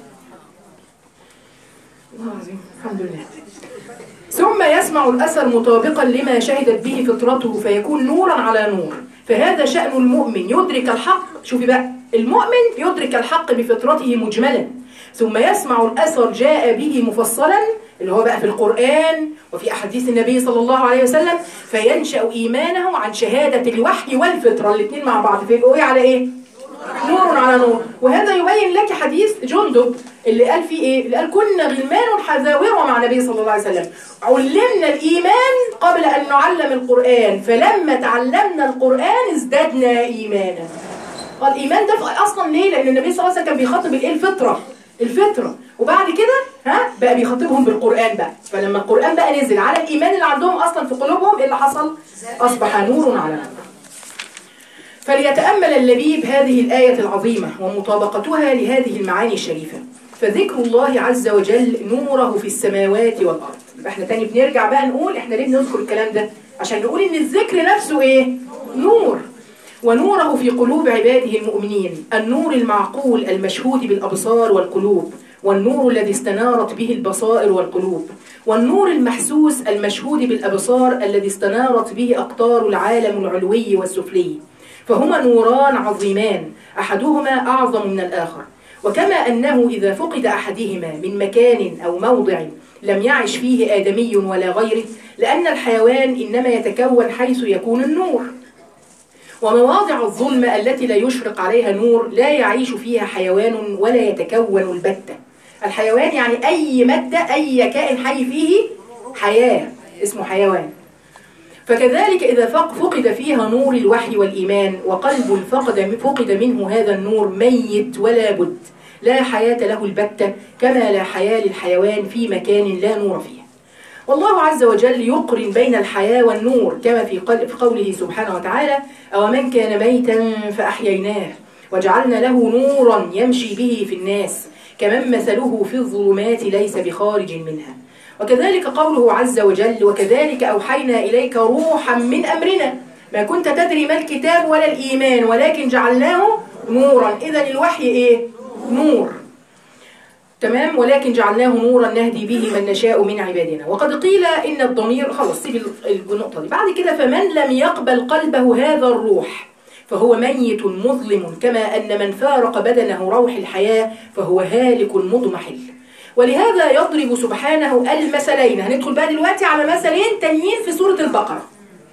Speaker 1: الله العظيم الحمد لله ثم يسمع الأثر مطابقا لما شهدت به فطرته فيكون نورا على نور فهذا شأن المؤمن يدرك الحق شوفي بقى المؤمن يدرك الحق بفطرته مجملا ثم يسمع الأثر جاء به مفصلا اللي هو بقى في القرآن وفي أحاديث النبي صلى الله عليه وسلم فينشأ إيمانه عن شهادة الوحي والفطرة الاثنين مع بعض فيبقوا إيه على إيه؟ نور على نور وهذا يبين لك حديث جندب اللي قال فيه ايه اللي قال كنا غلمان حذاوره مع النبي صلى الله عليه وسلم علمنا الايمان قبل ان نعلم القران فلما تعلمنا القران ازددنا ايمانا قال الايمان ده اصلا ليه لان النبي صلى الله عليه وسلم كان بيخاطب الايه الفطره الفطره وبعد كده ها بقى بيخاطبهم بالقران بقى فلما القران بقى نزل على الايمان اللي عندهم اصلا في قلوبهم ايه اللي حصل اصبح نور على نور فليتأمل اللبيب هذه الآية العظيمة ومطابقتها لهذه المعاني الشريفة فذكر الله عز وجل نوره في السماوات والأرض يبقى احنا تاني بنرجع بقى نقول احنا ليه بنذكر الكلام ده عشان نقول ان الذكر نفسه ايه نور ونوره في قلوب عباده المؤمنين النور المعقول المشهود بالأبصار والقلوب والنور الذي استنارت به البصائر والقلوب والنور المحسوس المشهود بالأبصار الذي استنارت به أقطار العالم العلوي والسفلي فهما نوران عظيمان أحدهما أعظم من الآخر وكما أنه إذا فقد أحدهما من مكان أو موضع لم يعش فيه آدمي ولا غيره لأن الحيوان إنما يتكون حيث يكون النور ومواضع الظلمة التي لا يشرق عليها نور لا يعيش فيها حيوان ولا يتكون البتة الحيوان يعني أي مادة أي كائن حي فيه حياة اسمه حيوان فكذلك إذا فق- فقد فيها نور الوحي والإيمان وقلب فقد فقد منه هذا النور ميت ولا بد لا حياة له البتة كما لا حياة للحيوان في مكان لا نور فيه والله عز وجل يقرن بين الحياة والنور كما في قل- في قوله سبحانه وتعالى أو من كان ميتا فأحييناه وجعلنا له نورا يمشي به في الناس كمن مثله في الظلمات ليس بخارج منها وكذلك قوله عز وجل وكذلك أوحينا إليك روحا من أمرنا ما كنت تدري ما الكتاب ولا الإيمان ولكن جعلناه نورا إذا الوحي إيه؟ نور تمام ولكن جعلناه نورا نهدي به من نشاء من عبادنا وقد قيل إن الضمير خلاص سيب ال- النقطة دي بعد كده فمن لم يقبل قلبه هذا الروح فهو ميت مظلم كما أن من فارق بدنه روح الحياة فهو هالك مضمحل ولهذا يضرب سبحانه المثلين هندخل بقى دلوقتي على مثلين تانيين في سورة البقرة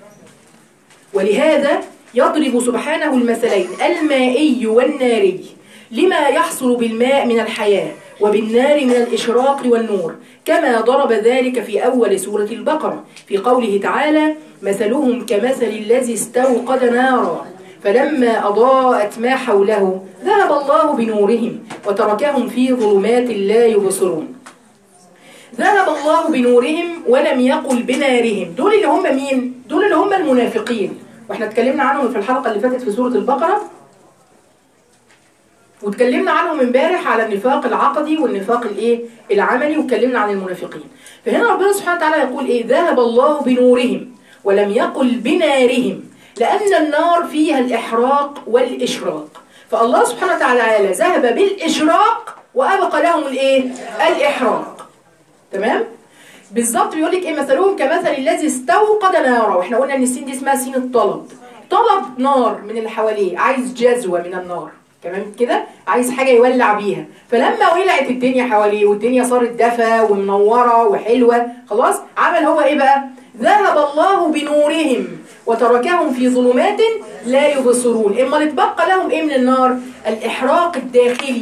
Speaker 1: ولهذا يضرب سبحانه المثلين المائي والناري لما يحصل بالماء من الحياة وبالنار من الإشراق والنور كما ضرب ذلك في أول سورة البقرة في قوله تعالى مثلهم كمثل الذي استوقد نارا فلما أضاءت ما حوله ذهب الله بنورهم وتركهم في ظلمات لا يبصرون ذهب الله بنورهم ولم يقل بنارهم دول اللي هم مين؟ دول اللي هم المنافقين واحنا اتكلمنا عنهم في الحلقة اللي فاتت في سورة البقرة واتكلمنا عنهم امبارح على النفاق العقدي والنفاق الايه العملي واتكلمنا عن المنافقين فهنا ربنا سبحانه وتعالى يقول ايه ذهب الله بنورهم ولم يقل بنارهم لأن النار فيها الإحراق والإشراق فالله سبحانه وتعالى ذهب بالإشراق وأبقى لهم الايه الإحراق تمام بالظبط بيقول لك ايه مثلهم كمثل الذي استوقد نارا واحنا قلنا ان السين دي اسمها سين الطلب طلب نار من اللي حواليه عايز جزوه من النار تمام كده عايز حاجه يولع بيها فلما ولعت الدنيا حواليه والدنيا صارت دفى ومنوره وحلوه خلاص عمل هو ايه بقى ذهب الله بنورهم وتركهم في ظلمات لا يبصرون اما اللي اتبقى لهم ايه من النار الاحراق الداخلي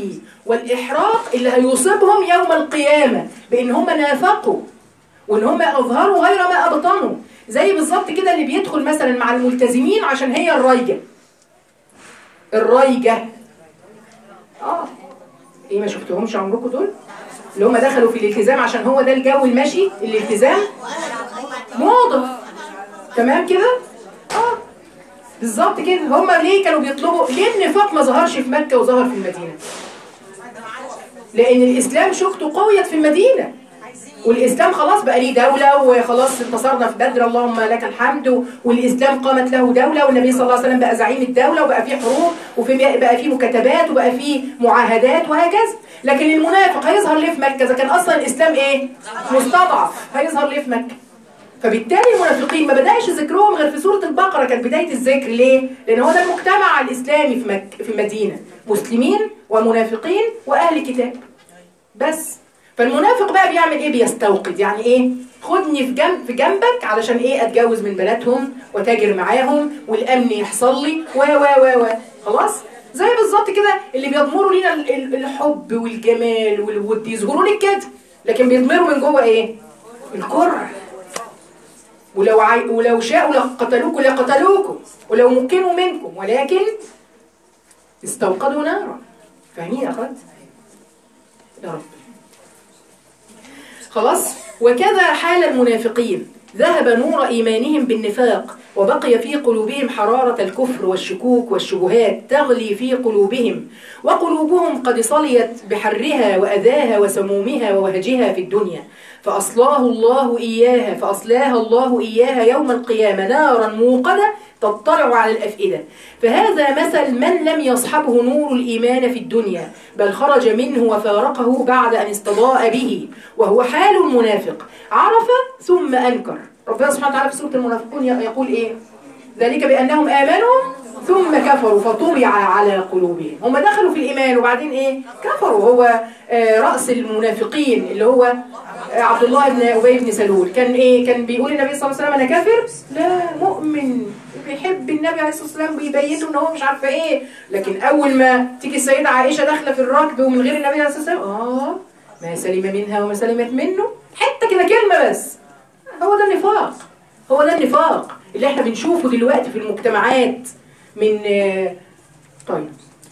Speaker 1: والإحراق اللي هيصيبهم يوم القيامة بإن هم نافقوا وإن هم أظهروا غير ما أبطنوا زي بالظبط كده اللي بيدخل مثلا مع الملتزمين عشان هي الرايجة الرايجة اه ايه ما شفتهمش عمركم دول اللي هم دخلوا في الالتزام عشان هو ده الجو الماشي الالتزام موضة تمام كده اه بالظبط كده هم ليه كانوا بيطلبوا ليه النفاق ما ظهرش في مكة وظهر في المدينة لان الاسلام شوكته قويت في المدينة والاسلام خلاص بقى ليه دولة وخلاص انتصرنا في بدر اللهم لك الحمد والاسلام قامت له دولة والنبي صلى الله عليه وسلم بقى زعيم الدولة وبقى في حروب وفي بقى في مكاتبات وبقى في معاهدات وهكذا لكن المنافق هيظهر ليه في مكة اذا كان اصلا الاسلام ايه مستضعف هيظهر ليه في مكة فبالتالي المنافقين ما بدأش ذكرهم غير في سورة البقرة كانت بداية الذكر ليه؟ لأن هو ده المجتمع الإسلامي في مك... في المدينة مسلمين ومنافقين وأهل كتاب بس فالمنافق بقى بيعمل ايه بيستوقد يعني ايه خدني في جنب في جنبك علشان ايه اتجوز من بناتهم وتاجر معاهم والامن يحصل لي و و و و خلاص زي بالظبط كده اللي بيضمروا لينا ال- ال- الحب والجمال والود يظهروا لك كده لكن بيضمروا من جوه ايه الكره ولو عاي... ولو شاءوا لقتلوكم لقتلوكم ولو مكنوا منكم ولكن استوقدوا نارا فاهمين يا اخوات يا رب خلاص وكذا حال المنافقين ذهب نور إيمانهم بالنفاق وبقي في قلوبهم حرارة الكفر والشكوك والشبهات تغلي في قلوبهم وقلوبهم قد صليت بحرها وأذاها وسمومها ووهجها في الدنيا فأصلاه الله إياها فأصلاها الله إياها يوم القيامة نارا موقدة تطلع على الأفئدة فهذا مثل من لم يصحبه نور الإيمان في الدنيا بل خرج منه وفارقه بعد أن استضاء به وهو حال المنافق عرف ثم أنكر ربنا سبحانه وتعالى في سورة المنافقون يقول إيه ذلك بأنهم آمنوا ثم كفروا فطبع على قلوبهم هم دخلوا في الإيمان وبعدين إيه كفروا هو آه، رأس المنافقين اللي هو آه، عبد الله بن أبي بن سلول كان إيه كان بيقول النبي صلى الله عليه وسلم أنا كافر لا مؤمن بيحب النبي عليه الصلاة والسلام بيبيته إن هو مش عارفة إيه لكن أول ما تيجي السيدة عائشة داخلة في الركب ومن غير النبي عليه الصلاة والسلام آه ما سلم منها وما سلمت منه حتى كده كلمة بس هو ده النفاق هو ده النفاق اللي احنا بنشوفه دلوقتي في المجتمعات من آه، طيب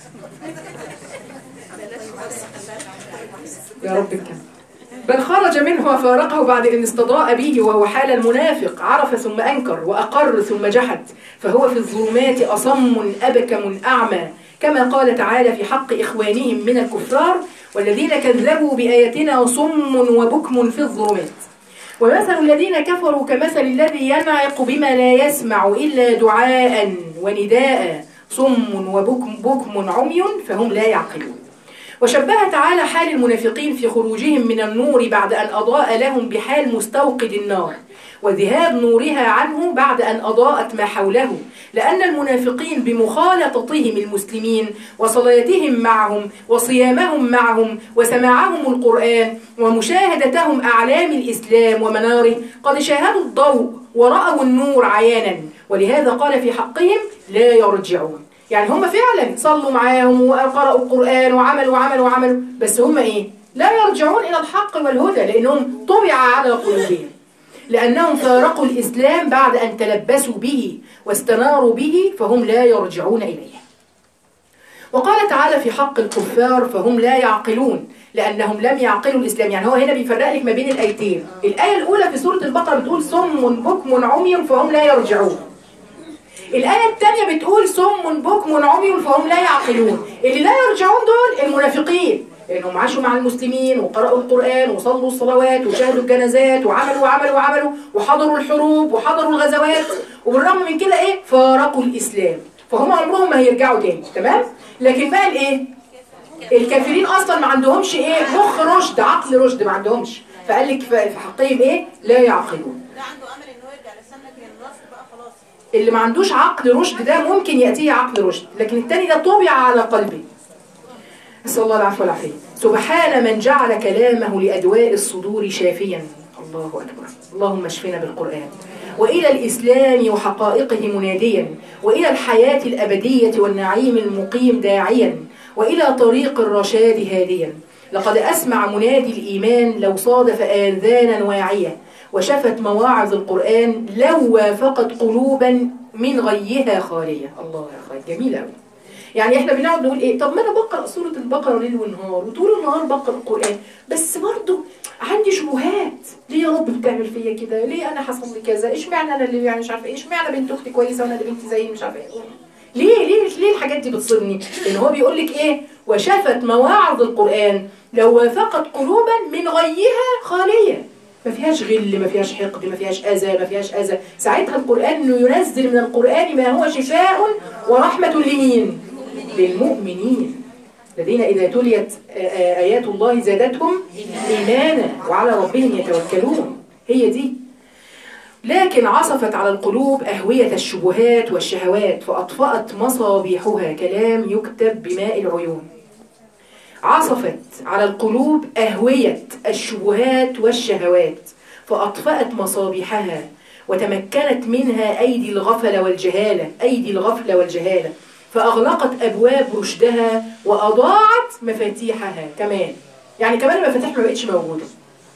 Speaker 1: يا رب الكلام بل خرج منه وفارقه بعد ان استضاء به وهو حال المنافق عرف ثم انكر واقر ثم جحد فهو في الظلمات اصم ابكم اعمى كما قال تعالى في حق اخوانهم من الكفار والذين كذبوا باياتنا صم وبكم في الظلمات ومثل الذين كفروا كمثل الذي ينعق بما لا يسمع إلا دعاء ونداء صم وبكم بكم عمي فهم لا يعقلون وشبه تعالى حال المنافقين في خروجهم من النور بعد أن أضاء لهم بحال مستوقد النار وذهاب نورها عنه بعد أن أضاءت ما حوله لأن المنافقين بمخالطتهم المسلمين وصلاتهم معهم وصيامهم معهم وسماعهم القرآن ومشاهدتهم أعلام الإسلام ومناره قد شاهدوا الضوء ورأوا النور عيانا ولهذا قال في حقهم لا يرجعون يعني هم فعلا صلوا معاهم وقرأوا القرآن وعملوا وعملوا وعملوا بس هم إيه؟ لا يرجعون إلى الحق والهدى لأنهم طبع على قلوبهم لأنهم فارقوا الإسلام بعد أن تلبسوا به واستناروا به فهم لا يرجعون إليه وقال تعالى في حق الكفار فهم لا يعقلون لأنهم لم يعقلوا الإسلام يعني هو هنا بيفرق لك ما بين الآيتين الآية الأولى في سورة البقرة بتقول صم بكم عمي فهم لا يرجعون الآية الثانية بتقول صم بكم عمي فهم لا يعقلون اللي لا يرجعون دول المنافقين لأنهم عاشوا مع المسلمين وقرأوا القرآن وصلوا الصلوات وشاهدوا الجنازات وعملوا وعملوا وعملوا وحضروا الحروب وحضروا الغزوات وبالرغم من كده إيه فارقوا الإسلام فهم عمرهم ما هيرجعوا تاني تمام لكن بقى الإيه الكافرين أصلا ما عندهمش إيه مخ رشد عقل رشد ما عندهمش فقال لك في في حقهم إيه لا يعقلون
Speaker 3: ده عنده امل ان هو يرجع لسنه لكن الرفض بقى خلاص
Speaker 1: اللي ما عندوش عقل رشد ده ممكن يأتيه عقل رشد لكن التاني ده طبع على قلبه نسأل الله العفو والعافية سبحان من جعل كلامه لأدواء الصدور شافيا الله أكبر اللهم اشفنا بالقرآن وإلى الإسلام وحقائقه مناديا وإلى الحياة الأبدية والنعيم المقيم داعيا وإلى طريق الرشاد هاديا لقد أسمع منادي الإيمان لو صادف آذانا واعية وشفت مواعظ القرآن لو وافقت قلوبا من غيها خالية الله يا خالد جميل أوي يعني احنا بنقعد نقول ايه طب ما انا بقرا سوره البقره ليل ونهار وطول النهار بقرا القران بس برضه عندي شبهات ليه يا رب بتعمل فيا كده ليه انا حصل لي كذا اشمعنى انا اللي يعني مش عارفه ايه اشمعنى بنت اختي كويسه وانا اللي بنتي زيي مش عارفه ايه ليه ليه ليه الحاجات دي بتصيبني لان هو بيقول لك ايه وشفت مواعظ القران لو وافقت قلوبا من غيها خاليه ما فيهاش غل ما فيهاش حقد ما فيهاش اذى ما فيهاش اذى ساعتها القران انه ينزل من القران ما هو شفاء ورحمه لمين للمؤمنين الذين إذا تليت آ- آ- آيات الله زادتهم إيمانا وعلى ربهم يتوكلون هي دي لكن عصفت على القلوب أهوية الشبهات والشهوات فأطفأت مصابيحها كلام يكتب بماء العيون عصفت على القلوب أهوية الشبهات والشهوات فأطفأت مصابيحها وتمكنت منها أيدي الغفلة والجهالة أيدي الغفلة والجهالة فأغلقت أبواب رشدها وأضاعت مفاتيحها كمان يعني كمان المفاتيح ما بقتش موجودة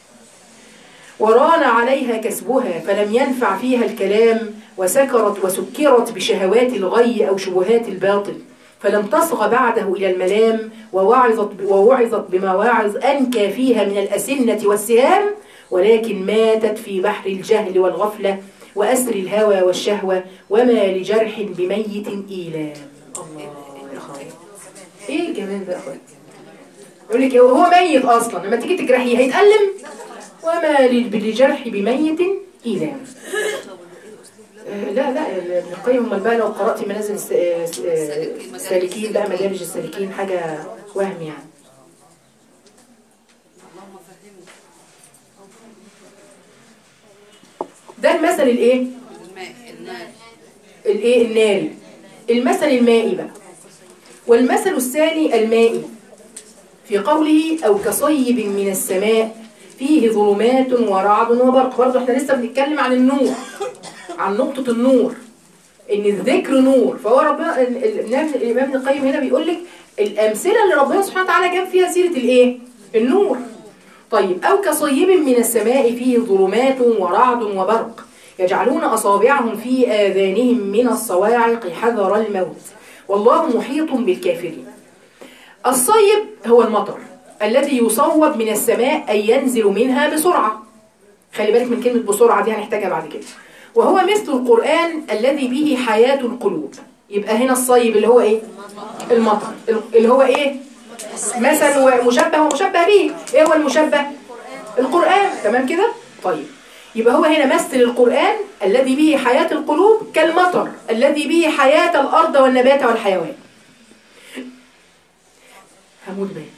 Speaker 1: وران عليها كسبها فلم ينفع فيها الكلام وسكرت وسكرت بشهوات الغي أو شبهات الباطل فلم تصغ بعده إلى الملام ووعظت, ووعظت بمواعظ أنكى فيها من الأسنة والسهام ولكن ماتت في بحر الجهل والغفلة وأسر الهوى والشهوة وما لجرح بميت إيلام الله يا خالد ايه الجمال ده يا خالد يقول لك هو ميت اصلا لما تيجي تجرحيه هيتألم وما لجرح بميت إيلام آه، لا لا ابن القيم امال بقى لو قرأت منازل الس- آه، س- آه، السالكين بقى مدارج السالكين حاجة وهم يعني
Speaker 2: اللهم فهمني
Speaker 1: ده المثل الايه
Speaker 2: الماء النار
Speaker 1: الايه الناري المثل المائي بقى والمثل الثاني المائي في قوله او كصيب من السماء فيه ظلمات ورعد وبرق برضه احنا لسه بنتكلم عن النور عن نقطة النور ان الذكر نور فهو ربنا ال- ال- الإمام الامام ابن القيم هنا بيقول لك الامثله اللي ربنا سبحانه وتعالى جاب فيها سيره الايه النور طيب او كصيب من السماء فيه ظلمات ورعد وبرق يجعلون اصابعهم في اذانهم من الصواعق حذر الموت والله محيط بالكافرين الصيب هو المطر الذي يصوب من السماء أي ينزل منها بسرعة خلي بالك من كلمة بسرعة دي هنحتاجها بعد كده وهو مثل القرآن الذي به حياة القلوب يبقى هنا الصيب اللي هو ايه المطر اللي هو ايه مثل ومشبه ومشبه به ايه هو المشبه القرآن تمام كده طيب يبقى هو هنا مثل القرآن الذي به حياة القلوب كالمطر الذي به حياة الأرض والنبات والحيوان هموت بيه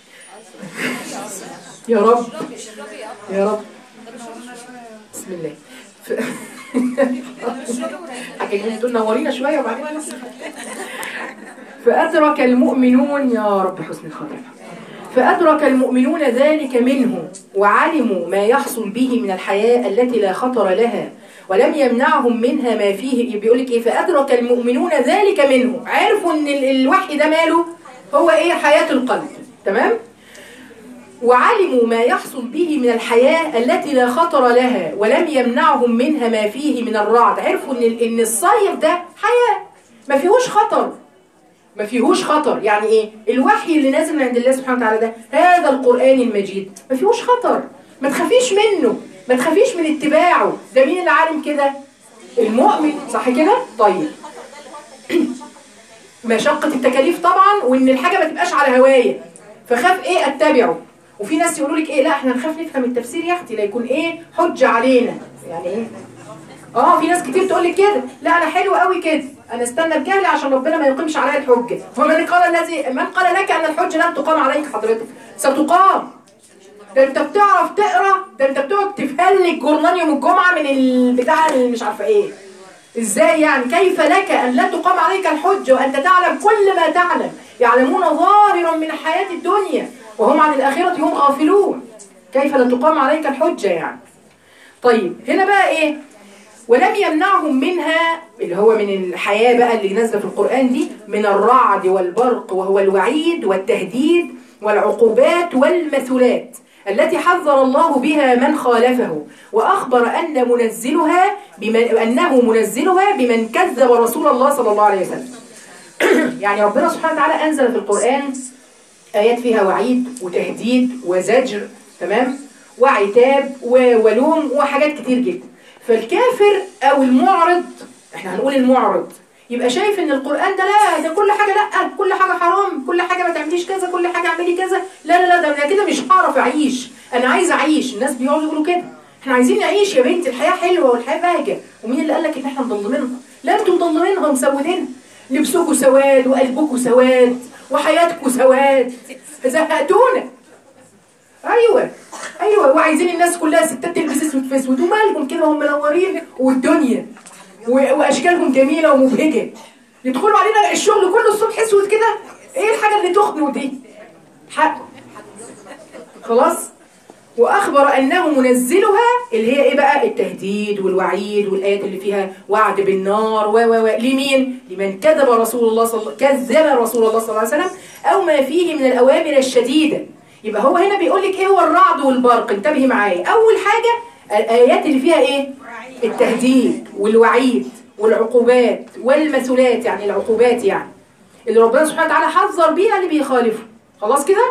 Speaker 1: يا رب يا رب بسم الله ف... حاجة دول نورينا شوية وبعدين فأدرك المؤمنون يا رب حسن الخاتمة فأدرك المؤمنون ذلك منه وعلموا ما يحصل به من الحياة التي لا خطر لها ولم يمنعهم منها ما فيه بيقول لك ايه فأدرك المؤمنون ذلك منه عرفوا ان ال- الوحي ده ماله هو ايه حياة القلب تمام وعلموا ما يحصل به من الحياة التي لا خطر لها ولم يمنعهم منها ما فيه من الرعد عرفوا ان ال- ان الصيف ده حياة ما فيهوش خطر ما فيهوش خطر يعني ايه الوحي اللي نازل من عند الله سبحانه وتعالى ده هذا القرآن المجيد ما فيهوش خطر ما تخافيش منه ما تخافيش من اتباعه ده مين اللي عالم كده المؤمن صح كده طيب مشقة التكاليف طبعا وان الحاجة ما تبقاش على هواية فخاف ايه اتبعه وفي ناس يقولوا لك ايه لا احنا نخاف نفهم التفسير يا اختي لا يكون ايه حجة علينا يعني ايه اه في ناس كتير تقول لك كده لا انا حلو قوي كده انا استنى بجهلي عشان ربنا ما يقيمش عليا الحجه فمن قال الذي من قال لك ان الحجه لن تقام عليك حضرتك ستقام ده انت بتعرف تقرا ده انت بتقعد تفهلك جورنال يوم الجمعه من البتاع اللي مش عارفه ايه ازاي يعني كيف لك ان لا تقام عليك الحجه وانت تعلم كل ما تعلم يعلمون ظاهرا من حياه الدنيا وهم عن الاخره هم غافلون كيف لا تقام عليك الحجه يعني طيب هنا بقى ايه ولم يمنعهم منها اللي هو من الحياة بقى اللي نازلة في القرآن دي من الرعد والبرق وهو الوعيد والتهديد والعقوبات والمثلات التي حذر الله بها من خالفه وأخبر أن منزلها بمن أنه منزلها بمن كذب رسول الله صلى الله عليه وسلم يعني ربنا سبحانه وتعالى أنزل في القرآن آيات فيها وعيد وتهديد وزجر تمام وعتاب و- ولوم وحاجات كتير جدا فالكافر أو المعرض احنا هنقول المعرض يبقى شايف ان القرآن ده لا ده كل حاجة لا كل حاجة حرام كل حاجة ما تعمليش كذا كل حاجة اعملي كذا لا لا لا ده أنا كده مش هعرف اعيش انا عايز اعيش الناس بيقعدوا يقولوا كده احنا عايزين نعيش يا بنتي الحياة حلوة والحياة بهجة ومين اللي قال لك ان احنا مضلمينها لا انتوا مضلمينها ومسودينها لبسكوا سواد وقلبكوا سواد وحياتكوا سواد زهقتونا ايوه ايوه وعايزين الناس كلها ستات تلبس اسود في اسود ومالهم كده هم منورين والدنيا و- واشكالهم جميله ومبهجه يدخلوا علينا الشغل كله الصبح اسود كده ايه الحاجه اللي تخنق دي حق خلاص واخبر انه منزلها اللي هي ايه بقى التهديد والوعيد والايات اللي فيها وعد بالنار و و و لمين لمن كذب رسول الله صلى كذب رسول الله صلى الله عليه وسلم او ما فيه من الاوامر الشديده يبقى هو هنا بيقول لك ايه هو الرعد والبرق انتبهي معايا اول حاجه الايات اللي فيها ايه التهديد والوعيد والعقوبات والمثلات يعني العقوبات يعني اللي ربنا سبحانه وتعالى حذر بيها اللي بيخالفه خلاص كده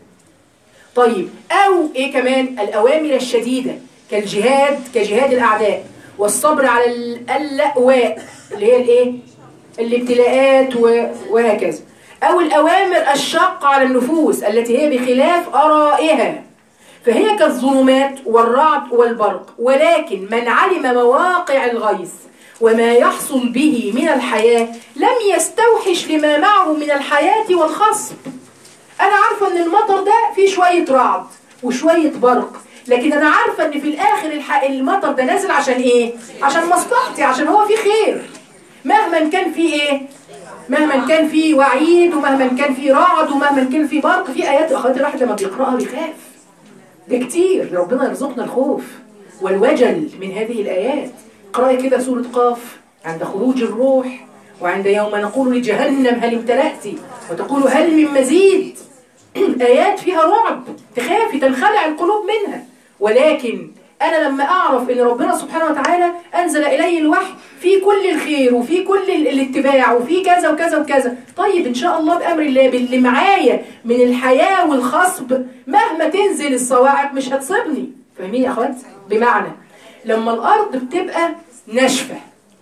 Speaker 1: طيب أو إيه كمان الأوامر الشديدة كالجهاد كجهاد الأعداء والصبر على ال- اللأواء اللي هي الإيه؟ الابتلاءات و- وهكذا أو الأوامر الشاقة على النفوس التي هي بخلاف آرائها فهي كالظلمات والرعد والبرق ولكن من علم مواقع الغيث وما يحصل به من الحياة لم يستوحش لما معه من الحياة والخصب انا عارفه ان المطر ده فيه شويه رعد وشويه برق لكن انا عارفه ان في الاخر الح... المطر ده نازل عشان ايه عشان مصلحتي عشان هو فيه خير مهما كان فيه ايه مهما كان فيه وعيد ومهما كان فيه رعد ومهما كان فيه برق في ايات اخواتي الواحد لما بيقراها بيخاف ده كتير ربنا يرزقنا الخوف والوجل من هذه الآيات اقرأي كده سورة قاف عند خروج الروح وعند يوم نقول لجهنم هل امتلأت وتقول هل من مزيد آيات فيها رعب تخافي تنخلع القلوب منها ولكن أنا لما أعرف إن ربنا سبحانه وتعالى أنزل إلي الوحي في كل الخير وفي كل ال- الاتباع وفي كذا وكذا وكذا طيب إن شاء الله بأمر الله باللي معايا من الحياة والخصب مهما تنزل الصواعق مش هتصيبني فاهمين يا أخوات بمعنى لما الأرض بتبقى ناشفة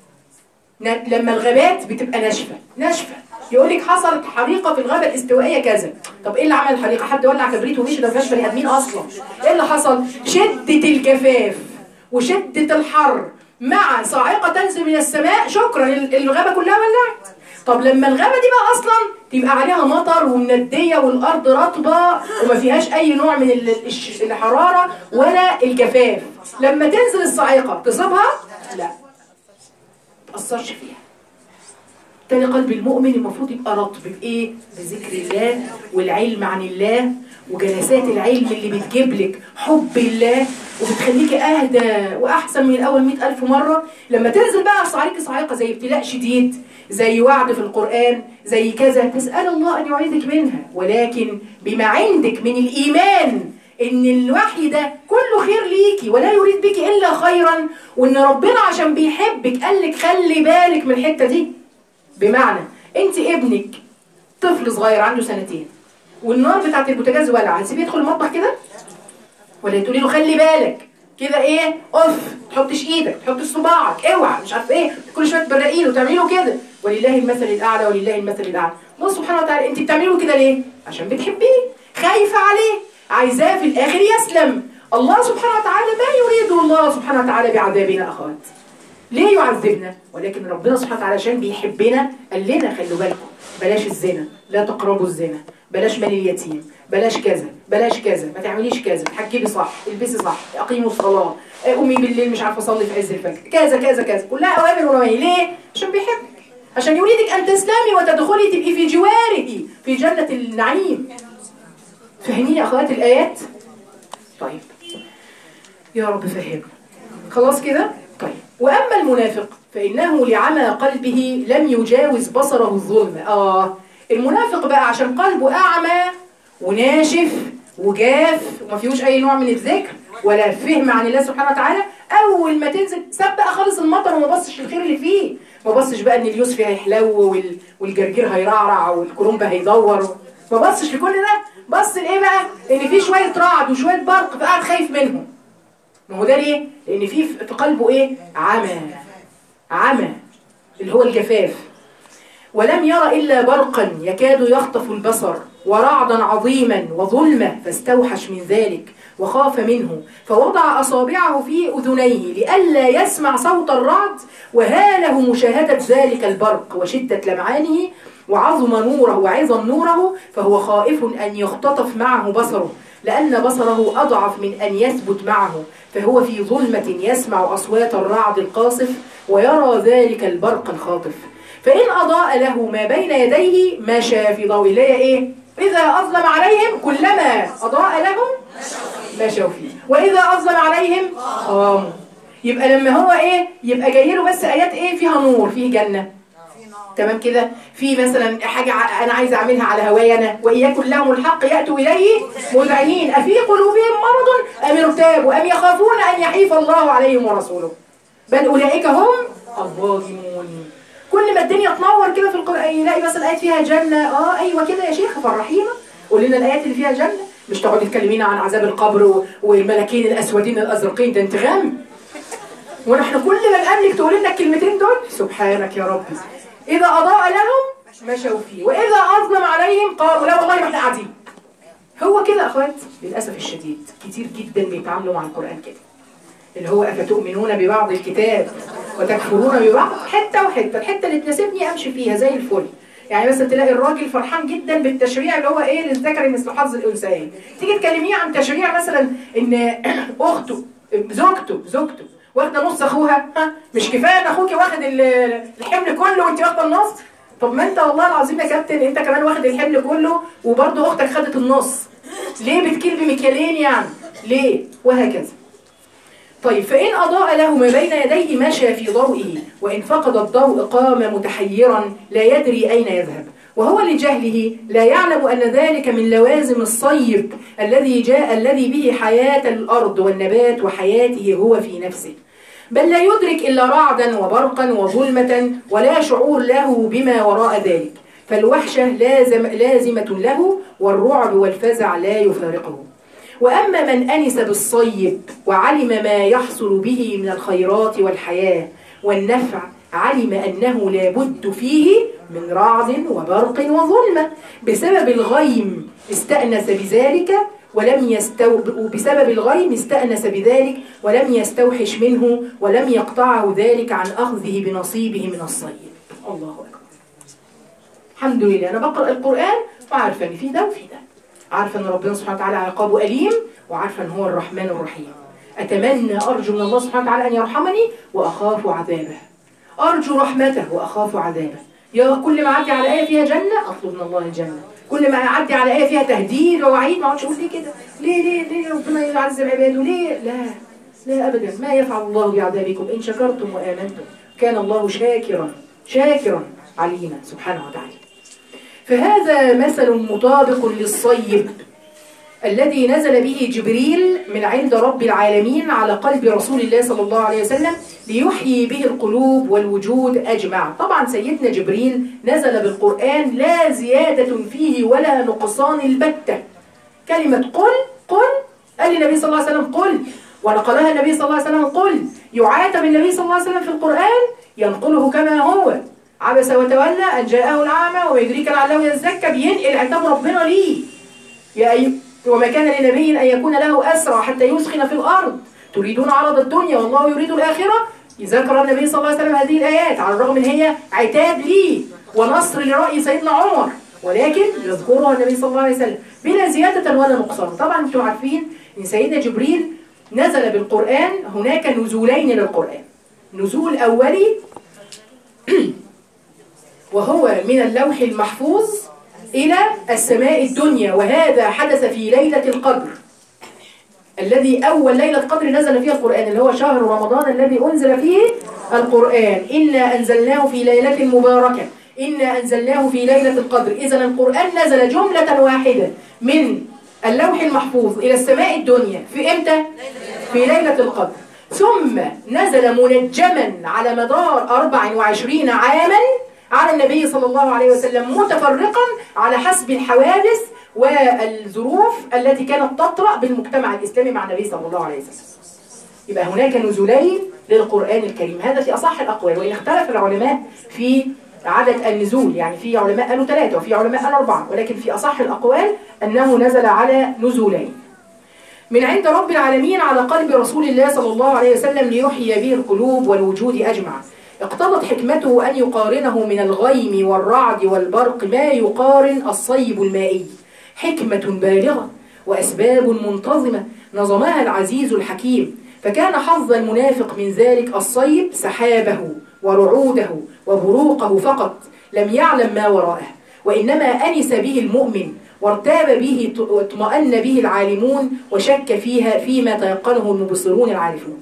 Speaker 1: ن- لما الغابات بتبقى ناشفة ناشفة يقول لك حصلت حريقة في الغابة الاستوائية كذا طب ايه اللي عمل الحريقة حد ولع كبريت ومشي ده ما فيهاش بني ادمين اصلا ايه اللي حصل شدة الجفاف وشدة الحر مع صاعقة تنزل من السماء شكرا ال- الغابة كلها ولعت طب لما الغابة دي بقى اصلا تبقى عليها مطر ومندية والارض رطبة وما فيهاش اي نوع من ال- الش- الحرارة ولا الجفاف لما تنزل الصاعقة تصيبها لا تأثرش فيها تاني قلب المؤمن المفروض يبقى رطب بإيه؟ بذكر الله والعلم عن الله وجلسات العلم اللي بتجيب لك حب الله وبتخليكي أهدى وأحسن من الأول مئة ألف مرة لما تنزل بقى صعيقة صعيقة زي ابتلاء شديد زي وعد في القرآن زي كذا تسأل الله أن يعيذك منها ولكن بما عندك من الإيمان ان الوحي ده كله خير ليكي ولا يريد بك الا خيرا وان ربنا عشان بيحبك قال لك خلي بالك من الحته دي بمعنى انت ابنك طفل صغير عنده سنتين والنار بتاعت البوتاجاز ولع هتسيبيه يدخل المطبخ كده ولا تقولي له خلي بالك كده ايه اف تحطش ايدك تحطش صباعك اوعى مش عارف ايه كل شويه تبرقي له تعملي له كده ولله المثل الاعلى ولله المثل الاعلى الله سبحانه وتعالى انت بتعملي له كده ليه عشان بتحبيه خايفه عليه عايزاه في الاخر يسلم الله سبحانه وتعالى ما يريد الله سبحانه وتعالى بعذابنا اخوات ليه يعذبنا ولكن ربنا سبحانه وتعالى عشان بيحبنا قال لنا خلوا بالكم بلاش الزنا لا تقربوا الزنا بلاش مال اليتيم بلاش كذا بلاش كذا ما تعمليش كذا تحجبي صح البسي صح اقيموا الصلاه قومي بالليل مش عارفه اصلي في عز الفجر كذا كذا كذا كلها اوامر ونواهي ليه عشان بيحبك عشان يريدك ان تسلمي وتدخلي تبقي في جواره في جنه النعيم فاهمين يا اخوات الايات طيب يا رب فهمنا خلاص كده طيب وأما المنافق فإنه لعمى قلبه لم يجاوز بصره الظلم آه المنافق بقى عشان قلبه أعمى وناشف وجاف وما فيهوش أي نوع من الذكر ولا فهم عن الله سبحانه وتعالى أول ما تنزل ساب بقى خالص المطر وما بصش الخير اللي فيه ما بصش بقى إن اليوسف هيحلو وال... والجرجير هيرعرع والكرنب هيدور ما بصش لكل ده بص لإيه بقى؟ إن في شوية رعد وشوية برق فقعد خايف منهم ما هو ده ليه؟ لأن في في قلبه إيه؟ عمى عمى اللي هو الجفاف ولم ير إلا برقا يكاد يخطف البصر ورعدا عظيما وظلمة فاستوحش من ذلك وخاف منه فوضع أصابعه في أذنيه لئلا يسمع صوت الرعد وهاله مشاهدة ذلك البرق وشدة لمعانه وعظم نوره وعظم نوره فهو خائف أن يختطف معه بصره لأن بصره أضعف من أن يثبت معه فهو في ظلمة يسمع أصوات الرعد القاصف ويرى ذلك البرق الخاطف فإن أضاء له ما بين يديه مشى في ضوء اللي هي إيه؟ إذا أظلم عليهم كلما أضاء لهم مشوا فيه وإذا أظلم عليهم قاموا يبقى لما هو إيه؟ يبقى جاي له بس آيات إيه؟ فيها نور فيه جنة تمام كده في مثلا حاجة ع- أنا عايزة أعملها على هواي أنا وإياكم لهم الحق يأتوا إليه مذعنين أفي قلوبهم مرض أم ارتابوا أم يخافون أن يحيف الله عليهم ورسوله بل أولئك هم الظالمون كل ما الدنيا تنور كده في القرآن يلاقي مثلا آيات فيها جنة اه أيوة كده يا شيخ فرحينا قول لنا الآيات اللي فيها جنة مش تقعدي تكلمينا عن عذاب القبر و- والملكين الأسودين الأزرقين ده انت غم ونحن كل ما نقابلك تقول لنا الكلمتين دول سبحانك يا رب إذا أضاء لهم مشوا فيه وإذا أظلم عليهم قالوا لا والله ما احنا قاعدين هو كده يا أخوات للأسف الشديد كتير جدا بيتعاملوا مع القرآن كده اللي هو أفتؤمنون ببعض الكتاب وتكفرون ببعض حتة وحتة الحتة اللي تناسبني أمشي فيها زي الفل يعني مثلا تلاقي الراجل فرحان جدا بالتشريع اللي هو ايه للذكر مثل حظ الانثيين تيجي تكلميه عن تشريع مثلا ان اخته زوجته زوجته واخده نص اخوها ها مش كفايه ان اخوكي واخد ال- الحمل كله وانت واخده النص طب ما انت والله العظيم يا كابتن انت كمان واخد الحمل كله وبرضه اختك خدت النص ليه بتكيل بمكيالين يعني ليه وهكذا طيب فإن أضاء له ما بين يديه مشى في ضوئه وإن فقد الضوء قام متحيرا لا يدري أين يذهب وهو لجهله لا يعلم أن ذلك من لوازم الصيب الذي جاء الذي به حياة الأرض والنبات وحياته هو في نفسه بل لا يدرك إلا رعدا وبرقا وظلمة ولا شعور له بما وراء ذلك فالوحشة لازم لازمة له والرعب والفزع لا يفارقه وأما من أنس بالصيب وعلم ما يحصل به من الخيرات والحياة والنفع علم أنه لا بد فيه من رعد وبرق وظلمة بسبب الغيم استأنس بذلك ولم يستو... بسبب الغيم استأنس بذلك ولم يستوحش منه ولم يقطعه ذلك عن أخذه بنصيبه من الصيب الله أكبر الحمد لله أنا بقرأ القرآن وعارفة إن في ده وفي ده عارفة أن ربنا سبحانه وتعالى عقابه أليم وعارفة أن هو الرحمن الرحيم أتمنى أرجو من الله سبحانه وتعالى أن يرحمني وأخاف عذابه أرجو رحمته وأخاف عذابه يا كل ما أعدي على آية فيها جنة أطلب من الله الجنة كل ما أعدي على آية فيها تهديد ووعيد ما أقعدش أقول ليه كده ليه ليه ليه ربنا يعذب عباده ليه لا لا أبدا ما يفعل الله بعذابكم إن شكرتم وآمنتم كان الله شاكرا شاكرا عليما سبحانه وتعالى فهذا مثل مطابق للصيب الذي نزل به جبريل من عند رب العالمين على قلب رسول الله صلى الله عليه وسلم ليحيي به القلوب والوجود أجمع طبعا سيدنا جبريل نزل بالقرآن لا زيادة فيه ولا نقصان البتة كلمة قل قل قال النبي صلى الله عليه وسلم قل ونقلها النبي صلى الله عليه وسلم قل يعاتب النبي صلى الله عليه وسلم في القرآن ينقله كما هو عبس وتولى أن جاءه الأعمى وما يدريك لعله يزكى بينقل عتاب ربنا ليه يا أيها وما كان لنبي أن يكون له أسرى حتى يسخن في الأرض تريدون عرض الدنيا والله يريد الآخرة ذكر النبي صلى الله عليه وسلم هذه الآيات على الرغم من هي عتاب ليه ونصر لرأي سيدنا عمر ولكن يذكرها النبي صلى الله عليه وسلم بلا زيادة ولا نقصان طبعا انتم عارفين ان سيدنا جبريل نزل بالقرآن هناك نزولين للقرآن نزول أولي وهو من اللوح المحفوظ إلى السماء الدنيا وهذا حدث في ليلة القدر الذي أول ليلة قدر نزل فيها القرآن اللي هو شهر رمضان الذي أنزل فيه القرآن إنا أنزلناه في ليلة مباركة إنا أنزلناه في ليلة القدر إذا القرآن نزل جملة واحدة من اللوح المحفوظ إلى السماء الدنيا في إمتى؟ في ليلة القدر ثم نزل منجما على مدار 24 عاما على النبي صلى الله عليه وسلم متفرقا على حسب الحوادث والظروف التي كانت تطرأ بالمجتمع الإسلامي مع النبي صلى الله عليه وسلم يبقى هناك نزولين للقرآن الكريم هذا في أصح الأقوال وإن اختلف العلماء في عدد النزول يعني في علماء قالوا ثلاثة وفي علماء قالوا أربعة ولكن في أصح الأقوال أنه نزل على نزولين من عند رب العالمين على قلب رسول الله صلى الله عليه وسلم ليحيي به القلوب والوجود أجمع اقتضت حكمته أن يقارنه من الغيم والرعد والبرق ما يقارن الصيب المائي حكمة بالغة وأسباب منتظمة نظمها العزيز الحكيم فكان حظ المنافق من ذلك الصيب سحابه ورعوده وبروقه فقط لم يعلم ما وراءه وإنما أنس به المؤمن وارتاب به واطمأن به العالمون وشك فيها فيما تيقنه المبصرون العارفون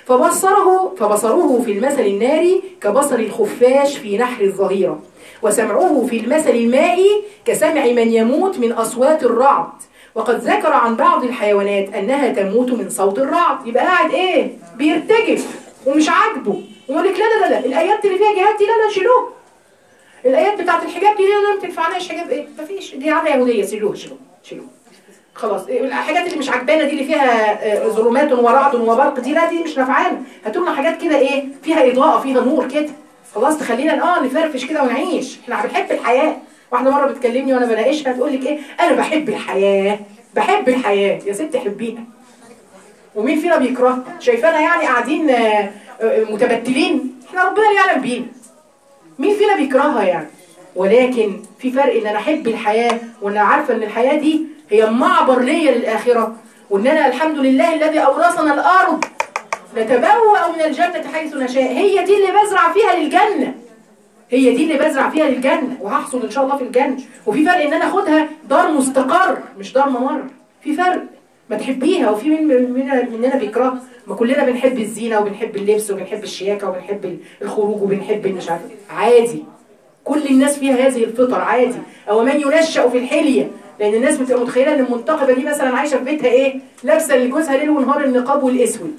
Speaker 1: فبصره فبصره في المثل الناري كبصر الخفاش في نحر الظهيرة وسمعه في المثل المائي كسمع من يموت من أصوات الرعد وقد ذكر عن بعض الحيوانات أنها تموت من صوت الرعد يبقى قاعد إيه بيرتجف ومش عاجبه ويقول لك لا لا لا لا الآيات اللي فيها جهاد دي لا لا شيلوها الآيات بتاعت الحجاب دي لا لا ما تنفعناش حجاب إيه مفيش دي عادة يهودية شيلوها شيلوها شيلوها خلاص إيه، الحاجات اللي مش عجبانا دي اللي فيها آه، ظلمات ورعد وبرق دي لا دي مش نافعانا هاتوا لنا حاجات كده ايه فيها اضاءه فيها نور كده خلاص تخلينا اه نفرفش كده ونعيش احنا بنحب الحياه واحده مره بتكلمني وانا بناقشها تقول لك ايه انا بحب الحياه بحب الحياه يا ست حبيها ومين فينا بيكرهها شايفانا يعني قاعدين آه، آه، متبتلين احنا ربنا اللي يعلم بينا مين فينا بيكرهها يعني ولكن في فرق ان انا احب الحياة وان انا عارفة ان الحياة دي هي معبر ليا للآخرة وان انا الحمد لله الذي اورثنا الارض نتبوأ من الجنة حيث نشاء هي دي اللي بزرع فيها للجنة هي دي اللي بزرع فيها للجنة وهحصل ان شاء الله في الجنة وفي فرق ان انا اخدها دار مستقر مش دار ممر في فرق ما تحبيها وفي من مننا مننا بيكرهها ما كلنا بنحب الزينة وبنحب اللبس وبنحب الشياكة وبنحب الخروج وبنحب مش عارف عادي كل الناس فيها هذه الفطر عادي او من ينشأ في الحلية لان الناس بتبقى متخيله ان المنتقبه دي مثلا عايشه في بيتها ايه لابسه لجوزها ليل ونهار النقاب والاسود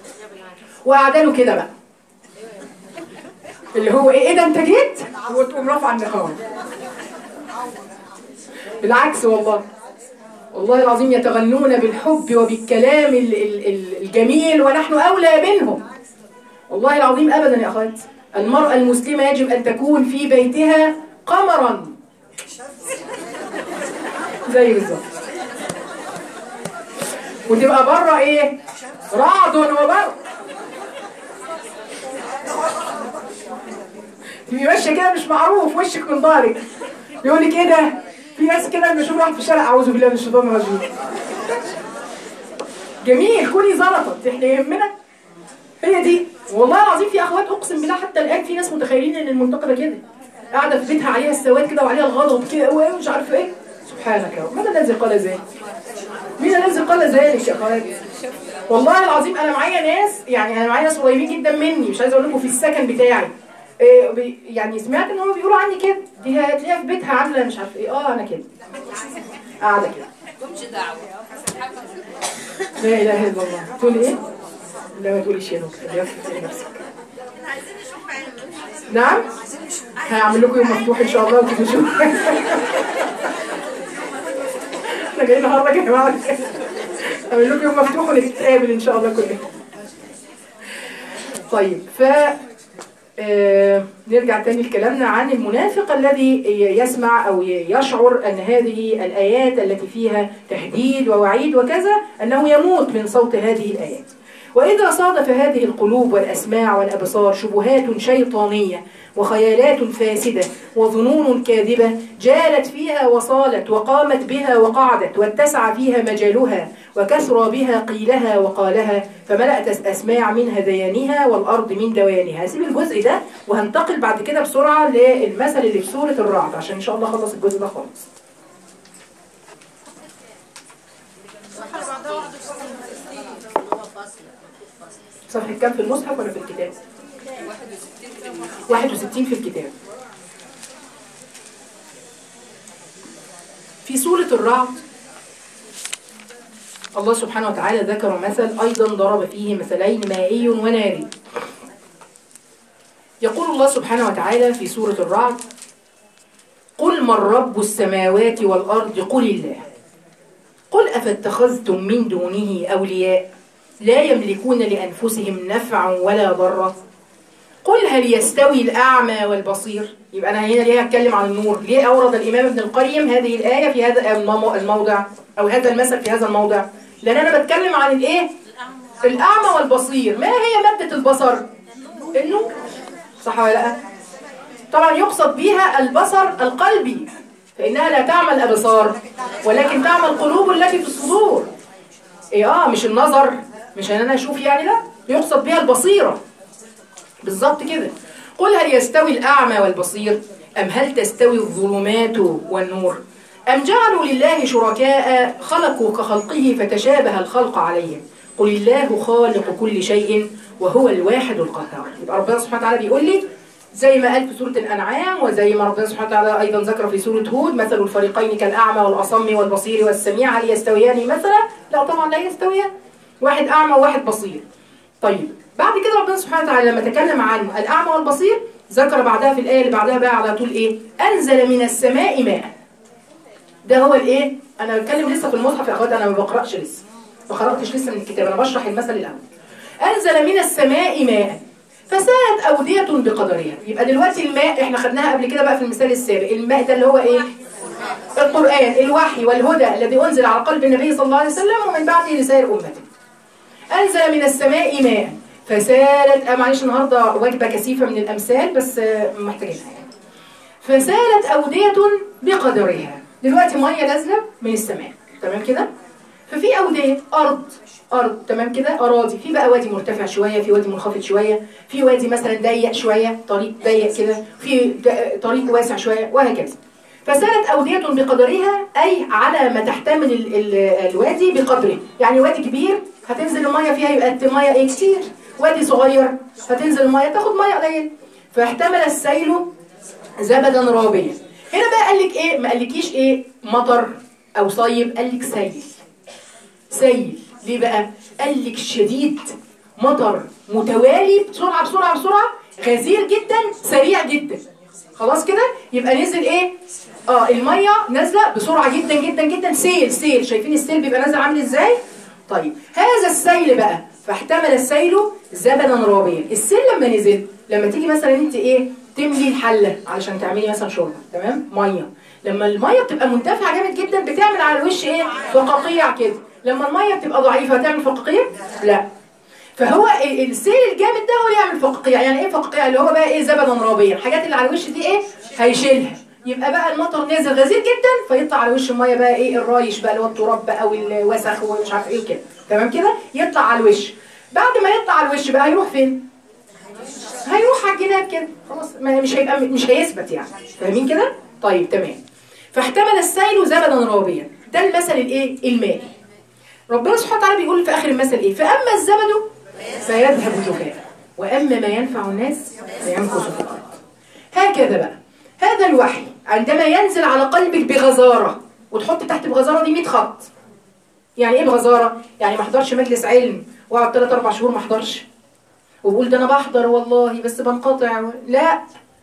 Speaker 1: وقاعده له كده بقى اللي هو ايه ايه ده انت جيت وتقوم رافعه النقاب بالعكس والله والله العظيم يتغنون بالحب وبالكلام ال- ال- ال- الجميل ونحن أولى منهم والله العظيم أبدا يا أخوات المرأة المسلمة يجب أن تكون في بيتها قمرا زي بالظبط وتبقى بره ايه رعد وبرق تبقي ماشيه كده مش معروف وشك من ظهرك يقول لك ايه ده في ناس كده لما يشوفوا واحد في الشارع اعوذ بالله من الشيطان الرجيم جميل كوني زلطت احنا يهمنا هي دي والله العظيم في اخوات اقسم بالله حتى الان في ناس متخيلين ان المنتقده كده قاعده في بيتها عليها السواد كده وعليها الغضب كده ومش عارفه ايه سبحانك يا رب من الذي قال ذلك مين الذي قال ذلك يا اخوات والله العظيم انا معايا ناس يعني انا معايا ناس قريبين جدا مني مش عايزه اقول لكم في السكن بتاعي إيه بي- يعني سمعت ان هم بيقولوا عني كده دي هتلاقيها في بيتها عامله مش عارفه ايه اه انا كده قاعده كده
Speaker 2: مش دعوة
Speaker 1: لا اله الا الله تقولي ايه؟ لا ما تقوليش يا دكتور لا تفتحي نفسك نعم هعمل لكم يوم مفتوح ان شاء الله وتشوفوا احنا جايين نهرج يا جماعه هعمل لكم يوم مفتوح ونتقابل ان شاء الله كلنا طيب ف آه، نرجع تاني لكلامنا عن المنافق الذي يسمع أو يشعر أن هذه الآيات التي فيها تهديد ووعيد وكذا أنه يموت من صوت هذه الآيات وإذا صادف هذه القلوب والأسماع والأبصار شبهات شيطانية وخيالات فاسدة وظنون كاذبة جالت فيها وصالت وقامت بها وقعدت واتسع فيها مجالها وكثر بها قيلها وقالها فملأت أسماع من هذيانها والأرض من دوانها هسيب الجزء ده وهنتقل بعد كده بسرعة للمثل اللي في سورة الرعد عشان إن شاء الله أخلص الجزء ده خالص
Speaker 3: الصفحة اللي بعدها 61
Speaker 1: صفحة كام في المصحف ولا في الكتاب 61 في الكتاب في سورة الرعد الله سبحانه وتعالى ذكر مثل أيضا ضرب فيه مثلين مائي وناري يقول الله سبحانه وتعالى في سورة الرعد قل من رب السماوات والأرض قل الله قل أفاتخذتم من دونه أولياء لا يملكون لأنفسهم نفعا ولا ضرا قل هل يستوي الأعمى والبصير يبقى أنا هنا ليه هتكلم عن النور ليه أورد الإمام ابن القيم هذه الآية في هذا المو- الموضع أو هذا المثل في هذا الموضع لأن أنا بتكلم عن الإيه الأعمى والبصير ما هي مادة البصر النور صح ولا لا طبعا يقصد بها البصر القلبي فإنها لا تعمل الأبصار ولكن تعمل القلوب التي في الصدور إيه آه مش النظر مش أن أنا أشوف يعني لا يقصد بها البصيرة بالظبط كده قل هل يستوي الأعمى والبصير أم هل تستوي الظلمات والنور أم جعلوا لله شركاء خلقوا كخلقه فتشابه الخلق عليهم قل الله خالق كل شيء وهو الواحد القهار يبقى ربنا سبحانه وتعالى بيقول لي زي ما قال في سورة الأنعام وزي ما ربنا سبحانه وتعالى أيضا ذكر في سورة هود مثل الفريقين كالأعمى والأصم والبصير والسميع هل يستويان مثلا؟ لا طبعا لا يستويان واحد أعمى وواحد بصير طيب بعد كده ربنا سبحانه وتعالى لما تكلم عن الأعمى والبصير ذكر بعدها في الآية اللي بعدها بقى على طول إيه؟ أنزل من السماء ماء ده هو الإيه؟ أنا بتكلم لسه في المصحف يا أخوات أنا ما بقرأش لسه ما خرجتش لسه من الكتاب أنا بشرح المثل الأول أنزل من السماء ماء فسالت أودية بقدرها يبقى دلوقتي الماء احنا خدناها قبل كده بقى في المثال السابق الماء ده اللي هو ايه القرآن الوحي والهدى الذي أنزل على قلب النبي صلى الله عليه وسلم ومن بعده لسائر أمته أنزل من السماء ماء فسالت آه معلش النهاردة وجبة كثيفة من الأمثال بس آه، محتاجينها يعني. فسالت أودية بقدرها دلوقتي مية نازلة من السماء تمام كده ففي أودية أرض أرض تمام كده أراضي في بقى وادي مرتفع شوية في وادي منخفض شوية في وادي مثلا ضيق شوية طريق ضيق كده في د- طريق واسع شوية وهكذا فسالت أودية بقدرها أي على ما تحتمل ال ال الوادي بقدره يعني وادي كبير هتنزل المية فيها يبقى المية إيه كتير وادي صغير هتنزل المية تاخد مية قليل فاحتمل السيل زبدا رابيا هنا بقى قال لك ايه ما قالكيش ايه مطر او صيب قال لك سيل سيل ليه بقى قال لك شديد مطر متوالي بسرعه بسرعه بسرعه غزير جدا سريع جدا خلاص كده يبقى نزل ايه اه الميه نازله بسرعه جدا جدا جدا سيل سيل شايفين السيل بيبقى نازل عامل ازاي طيب هذا السيل بقى فاحتمل السيل زبدا رابيا السيل لما نزل لما تيجي مثلا انت ايه تملي الحله علشان تعملي مثلا شوربه تمام ميه لما الميه بتبقى منتفعه جامد جدا بتعمل على الوش ايه فقاقيع كده لما الميه بتبقى ضعيفه هتعمل فقاقيع لا فهو ال- السيل الجامد ده هو اللي يعمل فقاقيع يعني ايه فقاقيع اللي هو بقى ايه زبدا رابيا الحاجات اللي على الوش دي ايه هيشيلها يبقى بقى المطر نازل غزير جدا فيطلع على وش الميه بقى ايه الرايش بقى اللي هو التراب بقى والوسخ ومش عارف ايه وكده تمام كده يطلع على الوش بعد ما يطلع على الوش بقى هيروح فين هيروح على الجناب كده خلاص ما مش هيبقى مش هيثبت يعني فاهمين كده طيب تمام فاحتمل السيل زبدا رابيا ده المثل الايه المائي ربنا سبحانه وتعالى بيقول في اخر المثل ايه فاما الزبد فيذهب جفاء واما ما ينفع الناس فيمكث في الارض هكذا بقى هذا الوحي عندما ينزل على قلبك بغزاره وتحط تحت بغزاره دي 100 خط يعني ايه بغزاره يعني ما احضرش مجلس علم واقعد 3 4 شهور ما احضرش وبقول ده انا بحضر والله بس بنقطع و... لا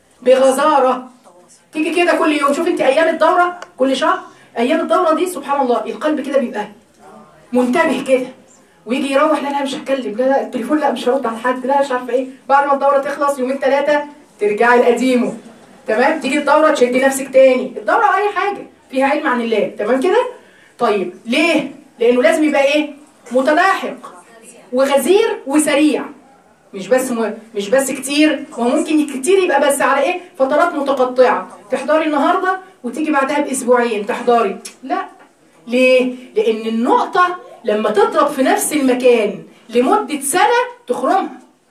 Speaker 1: بغزاره تيجي كده كل يوم شوف انت ايام الدوره كل شهر ايام الدوره دي سبحان الله القلب كده بيبقى منتبه كده ويجي يروح لا لا مش هتكلم لا لا التليفون لا مش هرد على حد لا مش عارفه ايه بعد ما الدوره تخلص يومين ثلاثه ترجعي لقديمه تمام تيجي الدوره تشدي نفسك تاني الدوره اي حاجه فيها علم عن الله تمام كده طيب ليه لانه لازم يبقى ايه متلاحق وغزير وسريع مش بس م... مش بس كتير وممكن كتير يبقى بس على ايه فترات متقطعه تحضري النهارده وتيجي بعدها باسبوعين تحضري لا ليه لان النقطه لما تضرب في نفس المكان لمده سنه تخرمها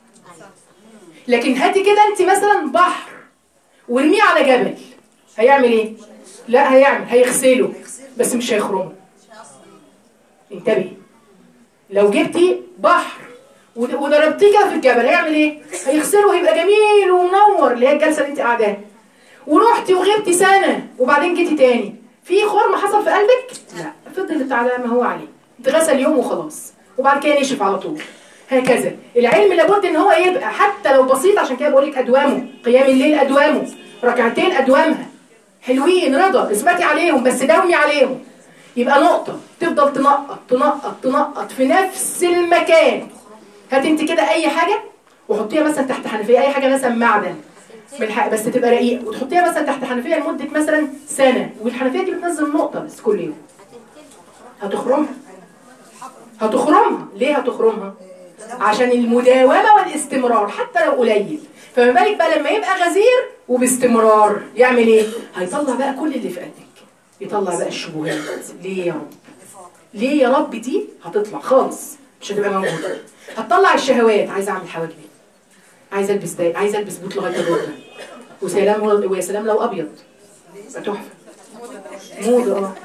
Speaker 1: لكن هاتي كده انت مثلا بحر وارميه على جبل هيعمل ايه لا هيعمل هيغسله بس مش هيخرمه انتبهي لو جبتي بحر ود- وضربتيه كده في الجبل هيعمل ايه؟ هيغسله ويبقى جميل ومنور اللي هي الجلسه اللي انت قاعداها ورحتي وغبتي سنه وبعدين جيتي تاني في خرم حصل في قلبك؟ لا فضل على ما هو عليه اتغسل يوم وخلاص وبعد كده نشف على طول هكذا العلم لابد ان هو يبقى حتى لو بسيط عشان كده بقول لك ادوامه قيام الليل ادوامه ركعتين ادوامها حلوين رضا اثبتي عليهم بس داومي عليهم يبقى نقطة تفضل تنقط تنقط تنقط في نفس المكان هات انت كده اي حاجة وحطيها مثلا تحت حنفية اي حاجة مثلا معدن من حق بس تبقى رقيقة وتحطيها مثلا تحت حنفية لمدة مثلا سنة والحنفية دي بتنزل نقطة بس كل يوم هتخرمها هتخرمها ليه هتخرمها عشان المداومة والاستمرار حتى لو قليل فما بالك بقى لما يبقى غزير وباستمرار يعمل ايه هيطلع بقى كل اللي في قلبك يطلع بقى الشبهات ليه يا رب ليه يا رب دي هتطلع خالص مش هتبقى موجوده هتطلع الشهوات عايزه اعمل حواجبي عايزه البس ده عايزه البس بوت لغايه الركبه وسلام ويا سلام لو ابيض يبقى تحفه موضه اه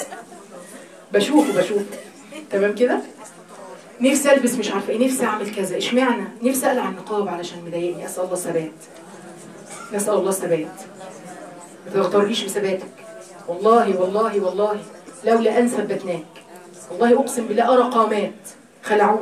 Speaker 1: بشوفه بشوفه تمام كده نفسي البس مش عارفه ايه نفسي اعمل كذا اشمعنى نفسي اقلع النقاب علشان مضايقني اسال الله الثبات نسال الله الثبات ما تختاريش بثباتك والله والله والله لولا ان ثبتناك والله اقسم بالله ارى قامات خلعوه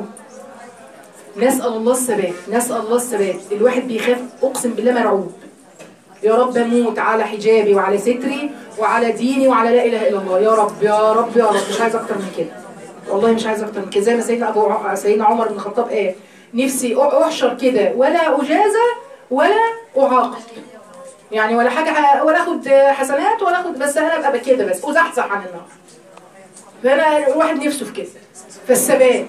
Speaker 1: نسال الله الثبات نسال الله الثبات الواحد بيخاف اقسم بالله مرعوب يا رب اموت على حجابي وعلى ستري وعلى ديني وعلى لا اله الا الله يا رب يا رب يا رب مش عايز اكتر من كده والله مش عايز اكتر من كده زي ما سيدنا ابو ع- سيدنا عمر بن الخطاب قال نفسي أ- احشر كده ولا اجازى ولا اعاقب يعني ولا حاجه ولا اخد حسنات ولا اخد بس انا ابقى كده بس ازحزح عن النار فانا الواحد نفسه في كده فالثبات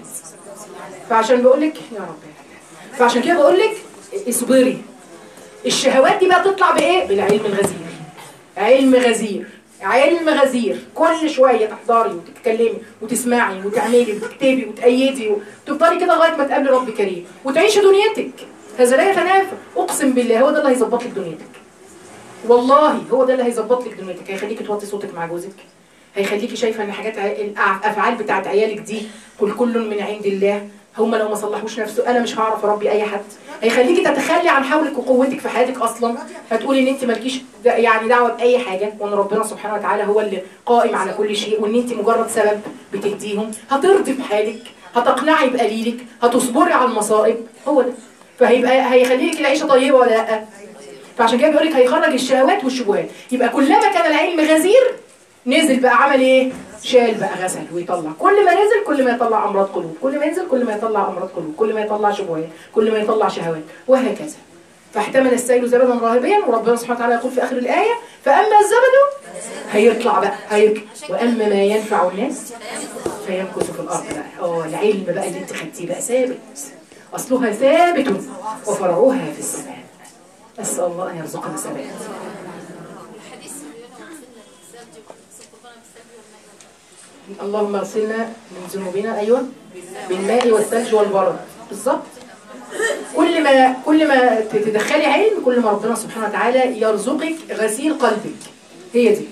Speaker 1: فعشان بقول لك يا رب فعشان كده بقول لك اصبري الشهوات دي بقى تطلع بايه بالعلم الغزير علم غزير علم غزير كل شويه تحضري وتتكلمي وتسمعي وتعملي وتكتبي وتأيدي وتفضلي كده لغايه ما تقابلي رب كريم وتعيشي دنيتك هذا لا يتنافى اقسم بالله هو ده اللي هيظبط لك دنيتك والله هو ده اللي هيظبط لك دنيتك هيخليكي توطي صوتك مع جوزك هيخليكي شايفه ان حاجات ع- الافعال بتاعت عيالك دي كل كل من عند الله هم لو ما صلحوش نفسه انا مش هعرف اربي اي حد هيخليكي تتخلي عن حولك وقوتك في حياتك اصلا هتقولي ان انت مالكيش د- يعني دعوه باي حاجه وان ربنا سبحانه وتعالى هو اللي قائم على كل شيء وان انت مجرد سبب بتهديهم هترضي بحالك هتقنعي بقليلك هتصبري على المصائب هو ده فهيبقى هيخليك العيشه طيبه ولا لا فعشان كده بيقول لك هيخرج الشهوات والشبهات يبقى كلما كان العلم غزير نزل بقى عمل ايه شال بقى غسل ويطلع كل ما نزل كل ما يطلع امراض قلوب كل ما ينزل كل ما يطلع امراض قلوب كل ما يطلع شبهات كل ما يطلع شهوات وهكذا فاحتمل السيل زبدا رهبيا وربنا سبحانه وتعالى يقول في اخر الايه فاما الزبد هيطلع بقى هيطلع واما ما ينفع الناس فيمكث في الارض بقى اه العلم بقى اللي انت خدتيه بقى ثابت اصلها ثابت وفرعها في السماء اسال الله ان يرزقنا ثبات
Speaker 4: الحديث بيقول الثلج والسلطان بالثلج والماء
Speaker 1: اللهم اغسلنا من ذنوبنا ايوه بالماء والثلج والبرد بالظبط كل ما كل ما تدخلي علم كل ما ربنا سبحانه وتعالى يرزقك غسيل قلبك هي دي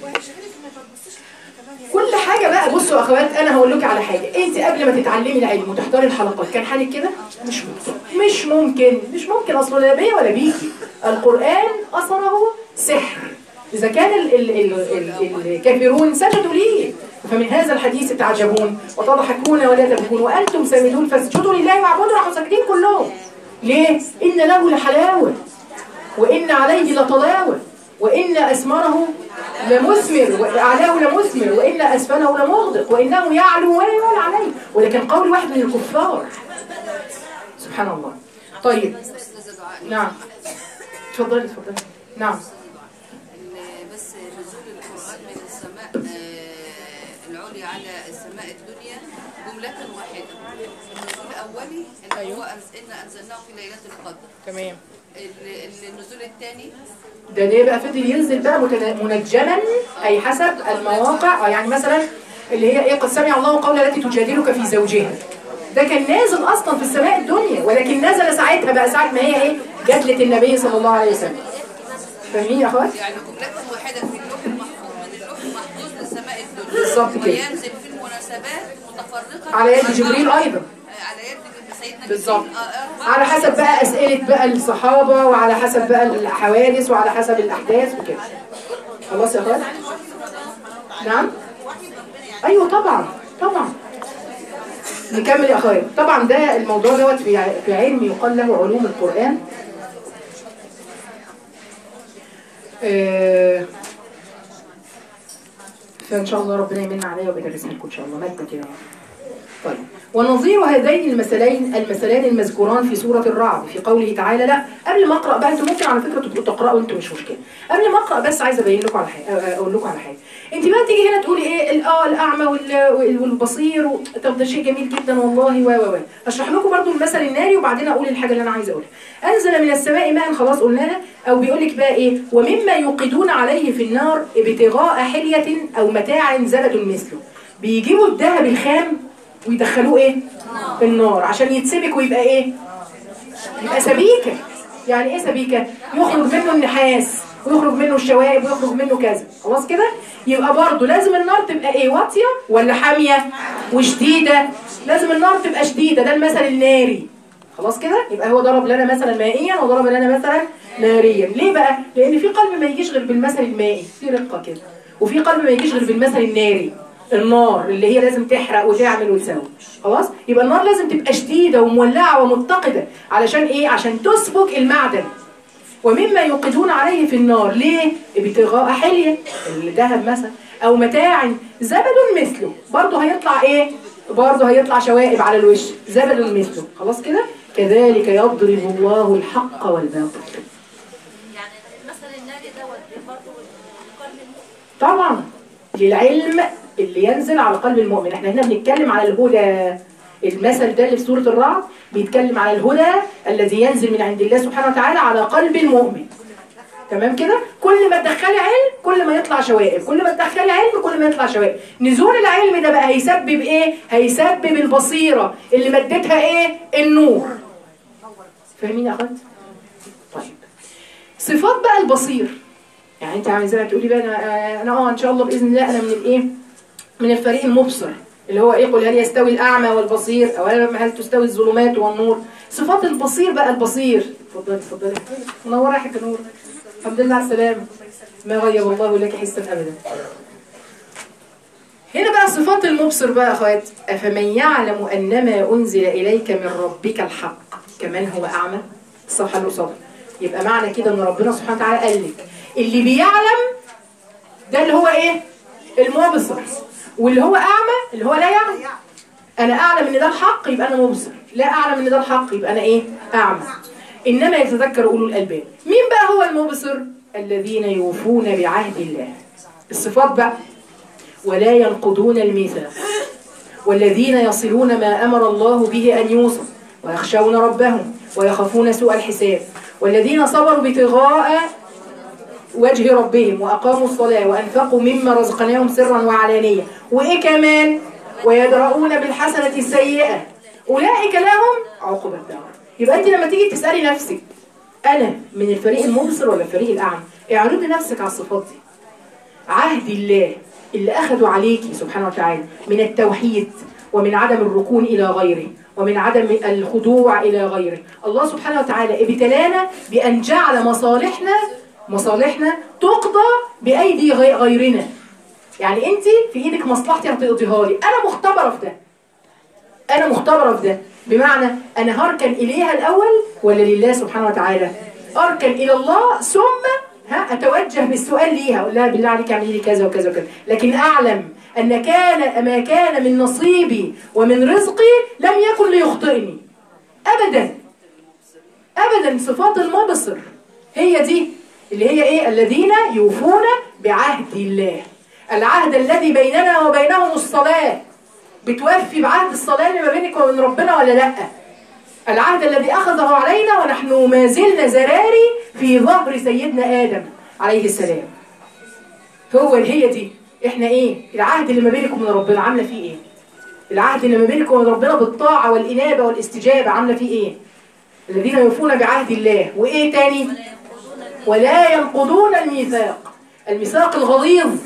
Speaker 1: كل حاجة بقى بصوا يا اخوات انا هقول لك على حاجة انت قبل ما تتعلمي العلم وتحضري الحلقات كان حالك كده مش ممكن مش ممكن مش ممكن اصلا لا بيا ولا بيكي القرآن اثره سحر اذا كان ال ال ال ال الكافرون سجدوا ليه فمن هذا الحديث تعجبون وتضحكون ولا تبكون وانتم سامدون فاسجدوا لله واعبدوا راحوا ساجدين كلهم ليه ان له لحلاوه وإن عليه لطلاوة وإن أسمره لمثمر وأعلاه لمثمر وإن أسفله لمغدق وإنه يعلو ولا يعلى عليه وده كان قول واحد من الكفار سبحان الله طيب نعم اتفضلي اتفضلي نعم
Speaker 2: ال- بس نزول القرآن من السماء آه، العليا على السماء الدنيا جملة واحدة النزول الأولي اللي هو أنز- إنا أنزلناه في ليلة القدر
Speaker 1: تمام
Speaker 2: ال- ال- النزول الثاني
Speaker 1: ده ليه بقى فضل ينزل بقى متن- منجما أي حسب المواقع آه يعني مثلا اللي هي إيه قد سمع الله قول التي تجادلك في زوجها ده كان نازل أصلا في السماء الدنيا ولكن نزل ساعتها بقى ساعة ما هي إيه جدلة النبي صلى الله عليه وسلم فاهمين يا أخوات؟
Speaker 2: يعني جملة واحدة في اللوح المحفوظ من اللوح المحفوظ للسماء الدنيا
Speaker 1: بالظبط كده.
Speaker 2: وينزل في المناسبات متفرقة
Speaker 1: على يد جبريل أيضا
Speaker 2: على يد سيدنا
Speaker 1: بالظبط
Speaker 2: آه، آه،
Speaker 1: على حسب بقى اسئله بقى الصحابه وعلى حسب بقى الحوادث وعلى حسب الاحداث وكده خلاص يا اخوات نعم ايوه طبعا طبعا نكمل يا اخوات طبعا ده الموضوع دوت في ع- في علم يقال له علوم القران آه، فان شاء الله ربنا يمن عليا وبيدرسها لكم ان شاء الله ماده كده يعني. طيب ونظير هذين المثلين المثلان المذكوران في سورة الرعد في قوله تعالى لا قبل ما اقرا بقى انتوا ممكن على فكره تبقوا تقراوا انتوا مش مشكله قبل ما اقرا بس عايزه ابين لكم على حاجه أ- اقول لكم على حاجه انت بقى تيجي هنا تقولي ايه ال- اه الاعمى وال- وال- والبصير و... طب ده شيء جميل جدا والله و و و اشرح لكم برضو المثل الناري وبعدين اقول الحاجه اللي انا عايزه اقولها انزل من السماء ماء خلاص قلناها او بيقول لك بقى ايه ومما يوقدون عليه في النار ابتغاء حليه او متاع زبد مثله بيجيبوا الذهب الخام ويدخلوه ايه في النار عشان يتسبك ويبقى ايه يبقى سبيكه يعني ايه سبيكه يخرج منه النحاس ويخرج منه الشوائب ويخرج منه كذا خلاص كده يبقى برضه لازم النار تبقى ايه واطيه ولا حاميه وشديده لازم النار تبقى شديده ده المثل الناري خلاص كده يبقى هو ضرب لنا مثلا مائيا وضرب لنا مثلا ناريا ليه بقى لان في قلب ما يجيش غير بالمثل المائي في رقه كده وفي قلب ما يجيش غير بالمثل الناري النار اللي هي لازم تحرق وتعمل وتسوي خلاص يبقى النار لازم تبقى شديده ومولعه ومتقده علشان ايه عشان تسبك المعدن ومما يوقدون عليه في النار ليه ابتغاء حليه الذهب مثلا او متاع زبد مثله برضه هيطلع ايه برضه هيطلع شوائب على الوش زبد مثله خلاص كده كذلك يضرب الله الحق والباطل
Speaker 4: يعني مثل النادي دوت برضه مقارنة
Speaker 1: طبعا للعلم اللي ينزل على قلب المؤمن احنا هنا بنتكلم على الهدى المثل ده اللي في سورة الرعد بيتكلم على الهدى الذي ينزل من عند الله سبحانه وتعالى على قلب المؤمن تمام كده كل ما تدخلي علم كل ما يطلع شوائب كل ما تدخلي علم كل ما يطلع شوائب نزول العلم ده بقى هيسبب ايه هيسبب البصيرة اللي مدتها ايه النور فاهمين يا اخوات طيب صفات بقى البصير يعني انت عامل زي ما تقولي بقى انا انا اه ان شاء الله باذن الله انا من الايه من الفريق المبصر اللي هو ايه قل هل يستوي الاعمى والبصير او هل تستوي الظلمات والنور صفات البصير بقى البصير اتفضلي اتفضلي منوره يا حاجه نور الحمد لله على السلامه ما غير الله لك حسا ابدا هنا بقى صفات المبصر بقى يا اخوات افمن يعلم انما انزل اليك من ربك الحق كمان هو اعمى الصفحه اللي قصادها يبقى معنى كده ان ربنا سبحانه وتعالى قال لك اللي بيعلم ده اللي هو ايه المبصر واللي هو اعمى اللي هو لا يعلم انا اعلم ان ده الحق يبقى انا مبصر لا اعلم ان ده الحق يبقى انا ايه اعمى انما يتذكر اولو الالباب مين بقى هو المبصر الذين يوفون بعهد الله الصفات بقى ولا ينقضون الميثاق والذين يصلون ما امر الله به ان يوصل ويخشون ربهم ويخافون سوء الحساب والذين صبروا ابتغاء وجه ربهم وأقاموا الصلاة وأنفقوا مما رزقناهم سرا وعلانية وإيه كمان ويدرؤون بالحسنة السيئة أولئك لهم عقبى الدار يبقى أنت لما تيجي تسألي نفسك أنا من الفريق المبصر ولا الفريق الأعمى اعرضي نفسك على الصفات دي عهد الله اللي أخذوا عليكي سبحانه وتعالى من التوحيد ومن عدم الركون إلى غيره ومن عدم الخضوع إلى غيره الله سبحانه وتعالى ابتلانا بأن جعل مصالحنا مصالحنا تقضى بأيدي غي- غيرنا يعني انت في ايدك مصلحتي هتقضيها لي انا مختبره في ده انا مختبره في ده بمعنى انا هركن اليها الاول ولا لله سبحانه وتعالى اركن الى الله ثم ها اتوجه بالسؤال ليها اقول لها بالله عليك اعملي لي كذا وكذا وكذا لكن اعلم ان كان ما كان من نصيبي ومن رزقي لم يكن ليخطئني ابدا ابدا صفات المبصر هي دي اللي هي ايه الذين يوفون بعهد الله العهد الذي بيننا وبينهم الصلاة بتوفي بعهد الصلاة اللي ما بينك وبين ربنا ولا لا العهد الذي أخذه علينا ونحن ما زلنا زراري في ظهر سيدنا آدم عليه السلام هو هي دي احنا ايه العهد اللي ما بينك وبين ربنا عامله فيه ايه العهد اللي ما بينك وبين ربنا بالطاعة والإنابة والاستجابة عامله فيه ايه الذين يوفون بعهد الله وايه تاني ولا ينقضون الميثاق الميثاق الغليظ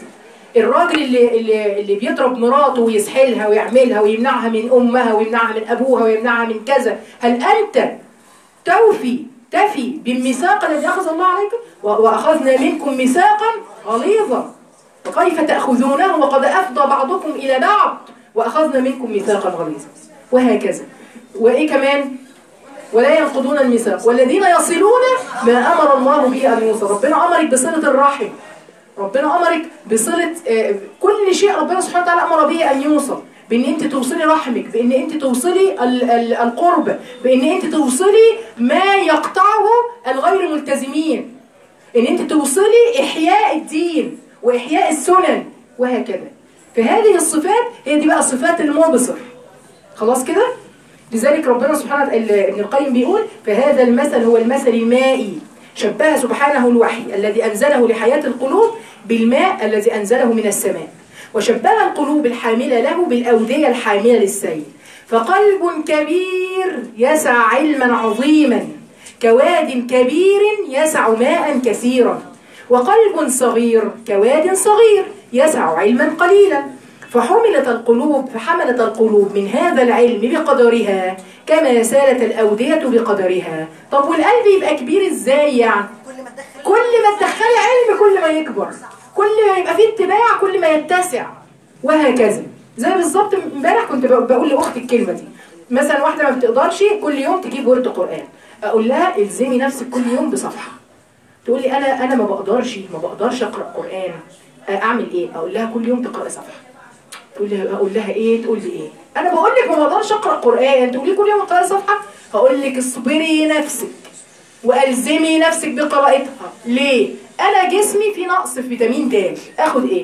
Speaker 1: الراجل اللي اللي اللي بيضرب مراته ويسحلها ويعملها ويمنعها من امها ويمنعها من ابوها ويمنعها من كذا هل انت توفي تفي بالميثاق الذي اخذ الله عليكم و- واخذنا منكم ميثاقا غليظا وكيف تاخذونه وقد افضى بعضكم الى بعض واخذنا منكم ميثاقا غليظا وهكذا وايه كمان ولا ينقضون الميثاق والذين يصلون ما امر الله به ان يوصل ربنا امرك بصله الرحم ربنا امرك بصله آه، كل شيء ربنا سبحانه وتعالى امر به ان يوصل بان انت توصلي رحمك بان انت توصلي ال- ال- القرب بان انت توصلي ما يقطعه الغير ملتزمين ان انت توصلي احياء الدين واحياء السنن وهكذا فهذه الصفات هي دي بقى صفات المبصر خلاص كده لذلك ربنا سبحانه وتعالى ابن القيم بيقول فهذا المثل هو المثل المائي شبه سبحانه الوحي الذي أنزله لحياة القلوب بالماء الذي أنزله من السماء وشبه القلوب الحاملة له بالأودية الحاملة للسيل فقلب كبير يسع علما عظيما كواد كبير يسع ماء كثيرا وقلب صغير كواد صغير يسع علما قليلا فحملت القلوب فحملت القلوب من هذا العلم بقدرها كما سالت الأودية بقدرها طب والقلب يبقى كبير ازاي يعني
Speaker 3: كل ما تدخل
Speaker 1: كل ما تدخلي علم كل ما يكبر كل ما يبقى فيه اتباع كل ما يتسع وهكذا زي بالظبط امبارح كنت بق- بقول لاختي الكلمه دي مثلا واحده ما بتقدرش كل يوم تجيب ورد قران اقول لها الزمي نفسك كل يوم بصفحه تقول لي انا انا ما بقدرش ما بقدرش اقرا قران اعمل ايه اقول لها كل يوم تقراي صفحه تقول لي اقول لها ايه تقول لي ايه انا بقول لك ما بقدرش اقرا قران تقول لي كل يوم اقراي صفحه هقول لك اصبري نفسك والزمي نفسك بقراءتها ليه انا جسمي فيه نقص في فيتامين د اخد ايه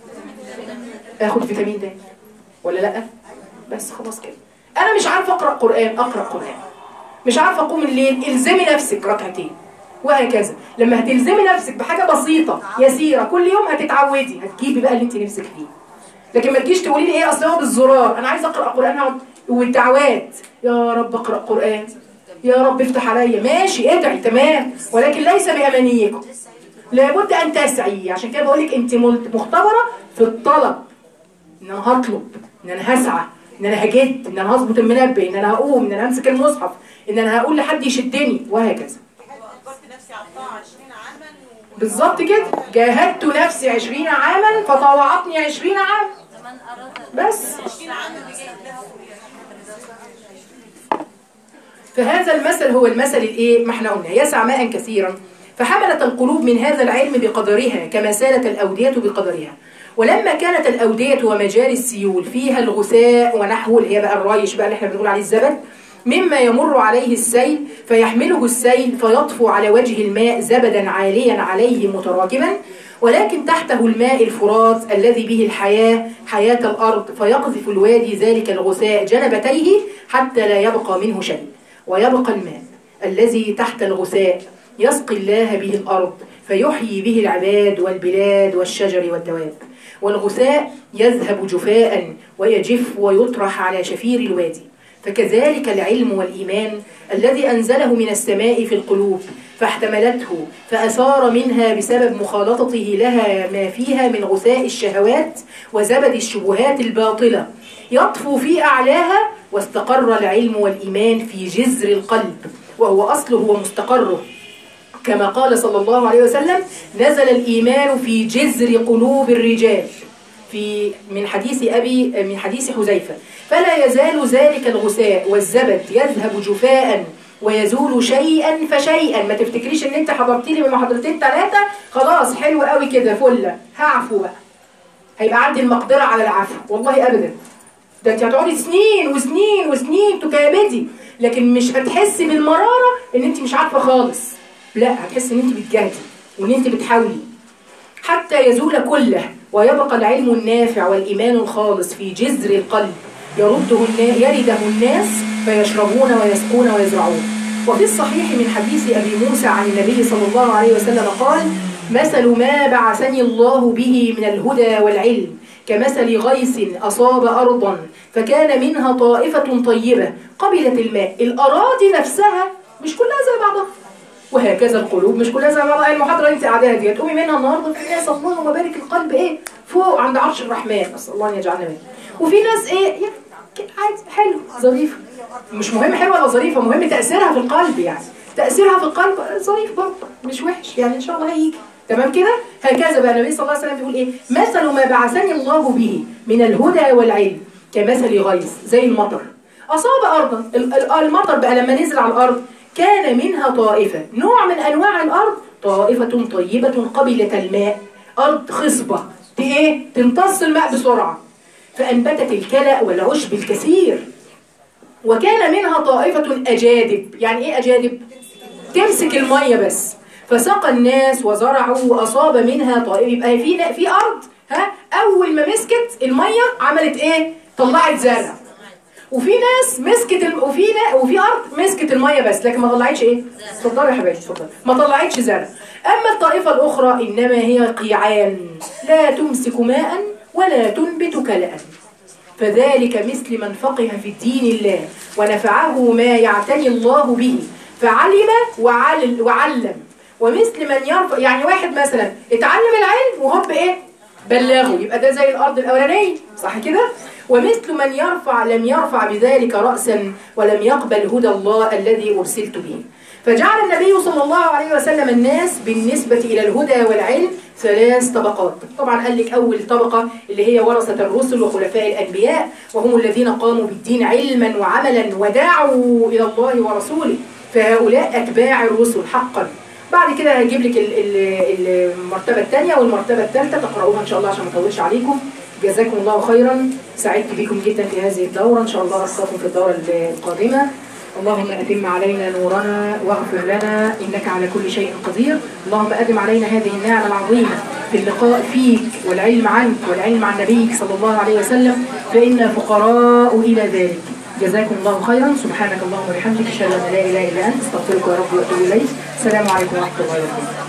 Speaker 1: اخد فيتامين د ولا لا بس خلاص كده انا مش عارفه اقرا قران اقرا قران مش عارفه اقوم الليل الزمي نفسك ركعتين وهكذا لما هتلزمي نفسك بحاجه بسيطه يسيره كل يوم هتتعودي هتجيبي بقى اللي انت نفسك فيه لكن ما تجيش تقولي لي ايه اصل هو بالزرار انا عايزه اقرا قران اقعد والدعوات يا رب اقرا قران يا رب افتح عليا ماشي ادعي تمام ولكن ليس بامانيكم لابد ان تسعي عشان كده بقول لك انت ملت- مختبره في الطلب ان انا هطلب ان انا هسعى ان انا هجد ان انا هظبط المنبه ان انا هقوم ان انا همسك المصحف ان انا هقول لحد يشدني وهكذا
Speaker 3: وأجبرت نفسي على الطاعة 20 عاما و-
Speaker 1: بالظبط كده جاهدت نفسي عشرين عاما فطوعتني عشرين عاما
Speaker 4: كمان أراد
Speaker 1: بس
Speaker 3: 20 عاما بجاهد نفسه
Speaker 1: فهذا المثل هو المثل الايه ما احنا قلنا يسع ماء كثيرا فحملت القلوب من هذا العلم بقدرها كما سالت الأودية بقدرها ولما كانت الأودية ومجاري السيول فيها الغثاء ونحوه اللي هي بقى الرايش بقى اللي احنا بنقول عليه الزبد مما يمر عليه السيل فيحمله السيل فيطفو على وجه الماء زبدا عاليا عليه متراكما ولكن تحته الماء الفرات الذي به الحياة حياة الأرض فيقذف الوادي ذلك الغثاء جنبتيه حتى لا يبقى منه شيء ويبقى الماء الذي تحت الغثاء يسقي الله به الأرض فيحيي به العباد والبلاد والشجر والدواب والغثاء يذهب جفاء ويجف ويطرح على شفير الوادي فكذلك العلم والإيمان الذي أنزله من السماء في القلوب فاحتملته فأثار منها بسبب مخالطته لها ما فيها من غثاء الشهوات وزبد الشبهات الباطلة يطفو في أعلاها واستقر العلم والإيمان في جذر القلب وهو أصله ومستقره كما قال صلى الله عليه وسلم نزل الإيمان في جذر قلوب الرجال في من حديث أبي من حديث حذيفة فلا يزال ذلك الغثاء والزبد يذهب جفاء ويزول شيئا فشيئا ما تفتكريش ان انت حضرتي لي من محاضرتين ثلاثه خلاص حلو قوي كده فله هعفو بقى هيبقى عندي المقدره على العفو والله ابدا ده انت هتقعدي سنين وسنين وسنين تكابدي لكن مش هتحسي بالمراره ان انت مش عارفه خالص لا هتحسي ان انت بتجاهدي وان انت بتحاولي حتى يزول كله ويبقى العلم النافع والإيمان الخالص في جذر القلب يرده النا... يرده الناس فيشربون ويسقون ويزرعون وفي الصحيح من حديث أبي موسى عن النبي صلى الله عليه وسلم قال مثل ما بعثني الله به من الهدى والعلم كمثل غيث أصاب أرضا فكان منها طائفة طيبة قبلت الماء الأراضي نفسها مش كلها زي بعضها وهكذا القلوب مش كلها زي بعض المحاضره اللي انت قاعداها دي تقومي منها النهارده في ناس اللهم بارك القلب ايه فوق عند عرش الرحمن اسال الله ان يجعلنا منه وفي ناس ايه يعني كده عادي حلو ظريفه مش مهم حلوه ولا ظريفه مهم تاثيرها في القلب يعني تاثيرها في القلب ظريف برضه مش وحش يعني ان شاء الله هيجي تمام كده هكذا بقى النبي صلى الله عليه وسلم بيقول ايه مثل ما بعثني الله به من الهدى والعلم كمثل غيث زي المطر اصاب ارضا ال- ال- المطر بقى لما نزل على الارض كان منها طائفه نوع من انواع الارض طائفه طيبه قبلة الماء ارض خصبه ت- ايه تمتص الماء بسرعه فانبتت الكلأ والعشب الكثير وكان منها طائفة أجادب يعني إيه أجادب؟ تمسك المية بس فسقى الناس وزرعوا وأصاب منها طائفة يبقى في في أرض ها أول ما مسكت المية عملت إيه؟ طلعت زرع وفي ناس مسكت الم... وفي نا... وفي ارض مسكت الميه بس لكن ما طلعتش ايه اتفضلي يا حبايبي اتفضلي ما طلعتش زرع اما الطائفه الاخرى انما هي قيعان لا تمسك ماء ولا تنبت كلأ فذلك مثل من فقه في الدين الله ونفعه ما يعتني الله به فعلم وعل وعلم ومثل من يرفع يعني واحد مثلا اتعلم العلم وهوب ايه بلغه يبقى ده زي الارض الاولانيه صح كده ومثل من يرفع لم يرفع بذلك راسا ولم يقبل هدى الله الذي ارسلت به فجعل النبي صلى الله عليه وسلم الناس بالنسبة إلى الهدى والعلم ثلاث طبقات طبعا قال لك أول طبقة اللي هي ورثة الرسل وخلفاء الأنبياء وهم الذين قاموا بالدين علما وعملا ودعوا إلى الله ورسوله فهؤلاء أتباع الرسل حقا بعد كده هجيب لك ال- ال- المرتبة الثانية والمرتبة الثالثة تقرؤوها إن شاء الله عشان ما اطولش عليكم جزاكم الله خيرا سعدت بكم جدا في هذه الدورة إن شاء الله ألقاكم في الدورة القادمة اللهم أتم علينا نورنا واغفر لنا إنك على كل شيء قدير اللهم أدم علينا هذه النعمة العظيمة في اللقاء فيك والعلم عنك والعلم عن نبيك صلى الله عليه وسلم فإنا فقراء إلى ذلك جزاكم الله خيرا سبحانك اللهم وبحمدك اشهد ان لا اله الا انت استغفرك يا رب واتوب اليك السلام عليكم ورحمه الله وبركاته